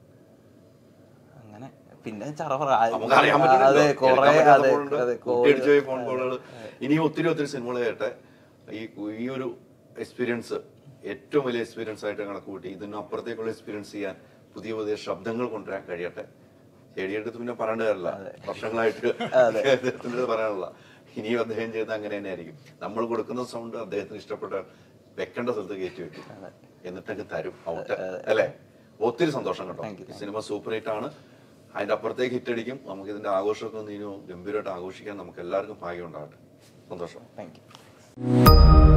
അങ്ങനെ പിന്നെ ചറവറ നമുക്ക് അറിയാൻ അതെ കൊറേ അതെ അതെ പറ്റുന്നുണ്ട് ഫോൺ കോളുകൾ ഇനിയും ഒത്തിരി ഒത്തിരി സിനിമകൾ ചെയ്യട്ടെ ഈ ഈ ഒരു എക്സ്പീരിയൻസ് ഏറ്റവും വലിയ എക്സ്പീരിയൻസ് ആയിട്ട് കണക്ക് കൂട്ടി ഇതിന് അപ്പുറത്തേക്കുള്ള എക്സ്പീരിയൻസ് ചെയ്യാൻ പുതിയ പുതിയ ശബ്ദങ്ങൾ കൊണ്ടുവരാൻ കഴിയട്ടെ ചെടിയെടുത്ത് പിന്നെ പറയേണ്ട കാര്യമില്ല വർഷങ്ങളായിട്ട് അദ്ദേഹത്തിന് പറയാനുള്ള ഇനിയും അദ്ദേഹം ചെയ്ത് അങ്ങനെ തന്നെ ആയിരിക്കും നമ്മൾ കൊടുക്കുന്ന സൗണ്ട് അദ്ദേഹത്തിന് ഇഷ്ടപ്പെട്ട വെക്കേണ്ട സ്ഥലത്ത് കയറ്റി വെക്കും എന്നിട്ടൊക്കെ തരും ഔട്ട് അല്ലേ ഒത്തിരി സന്തോഷം കേട്ടോ ഈ സിനിമ സൂപ്പർ ഹിറ്റ് ആണ് അതിന്റെ അപ്പുറത്തേക്ക് ഹിറ്റ് അടിക്കും നമുക്ക് ഇതിന്റെ ആഘോഷമൊക്കെ ഒന്ന് ഇനിയും ഗംഭീരമായിട്ട് ആഘോഷിക്കാൻ നമുക്ക് എല്ലാവർക്കും ഭാഗ്യം ഉണ്ടാകട്ടെ സന്തോഷം താങ്ക് യു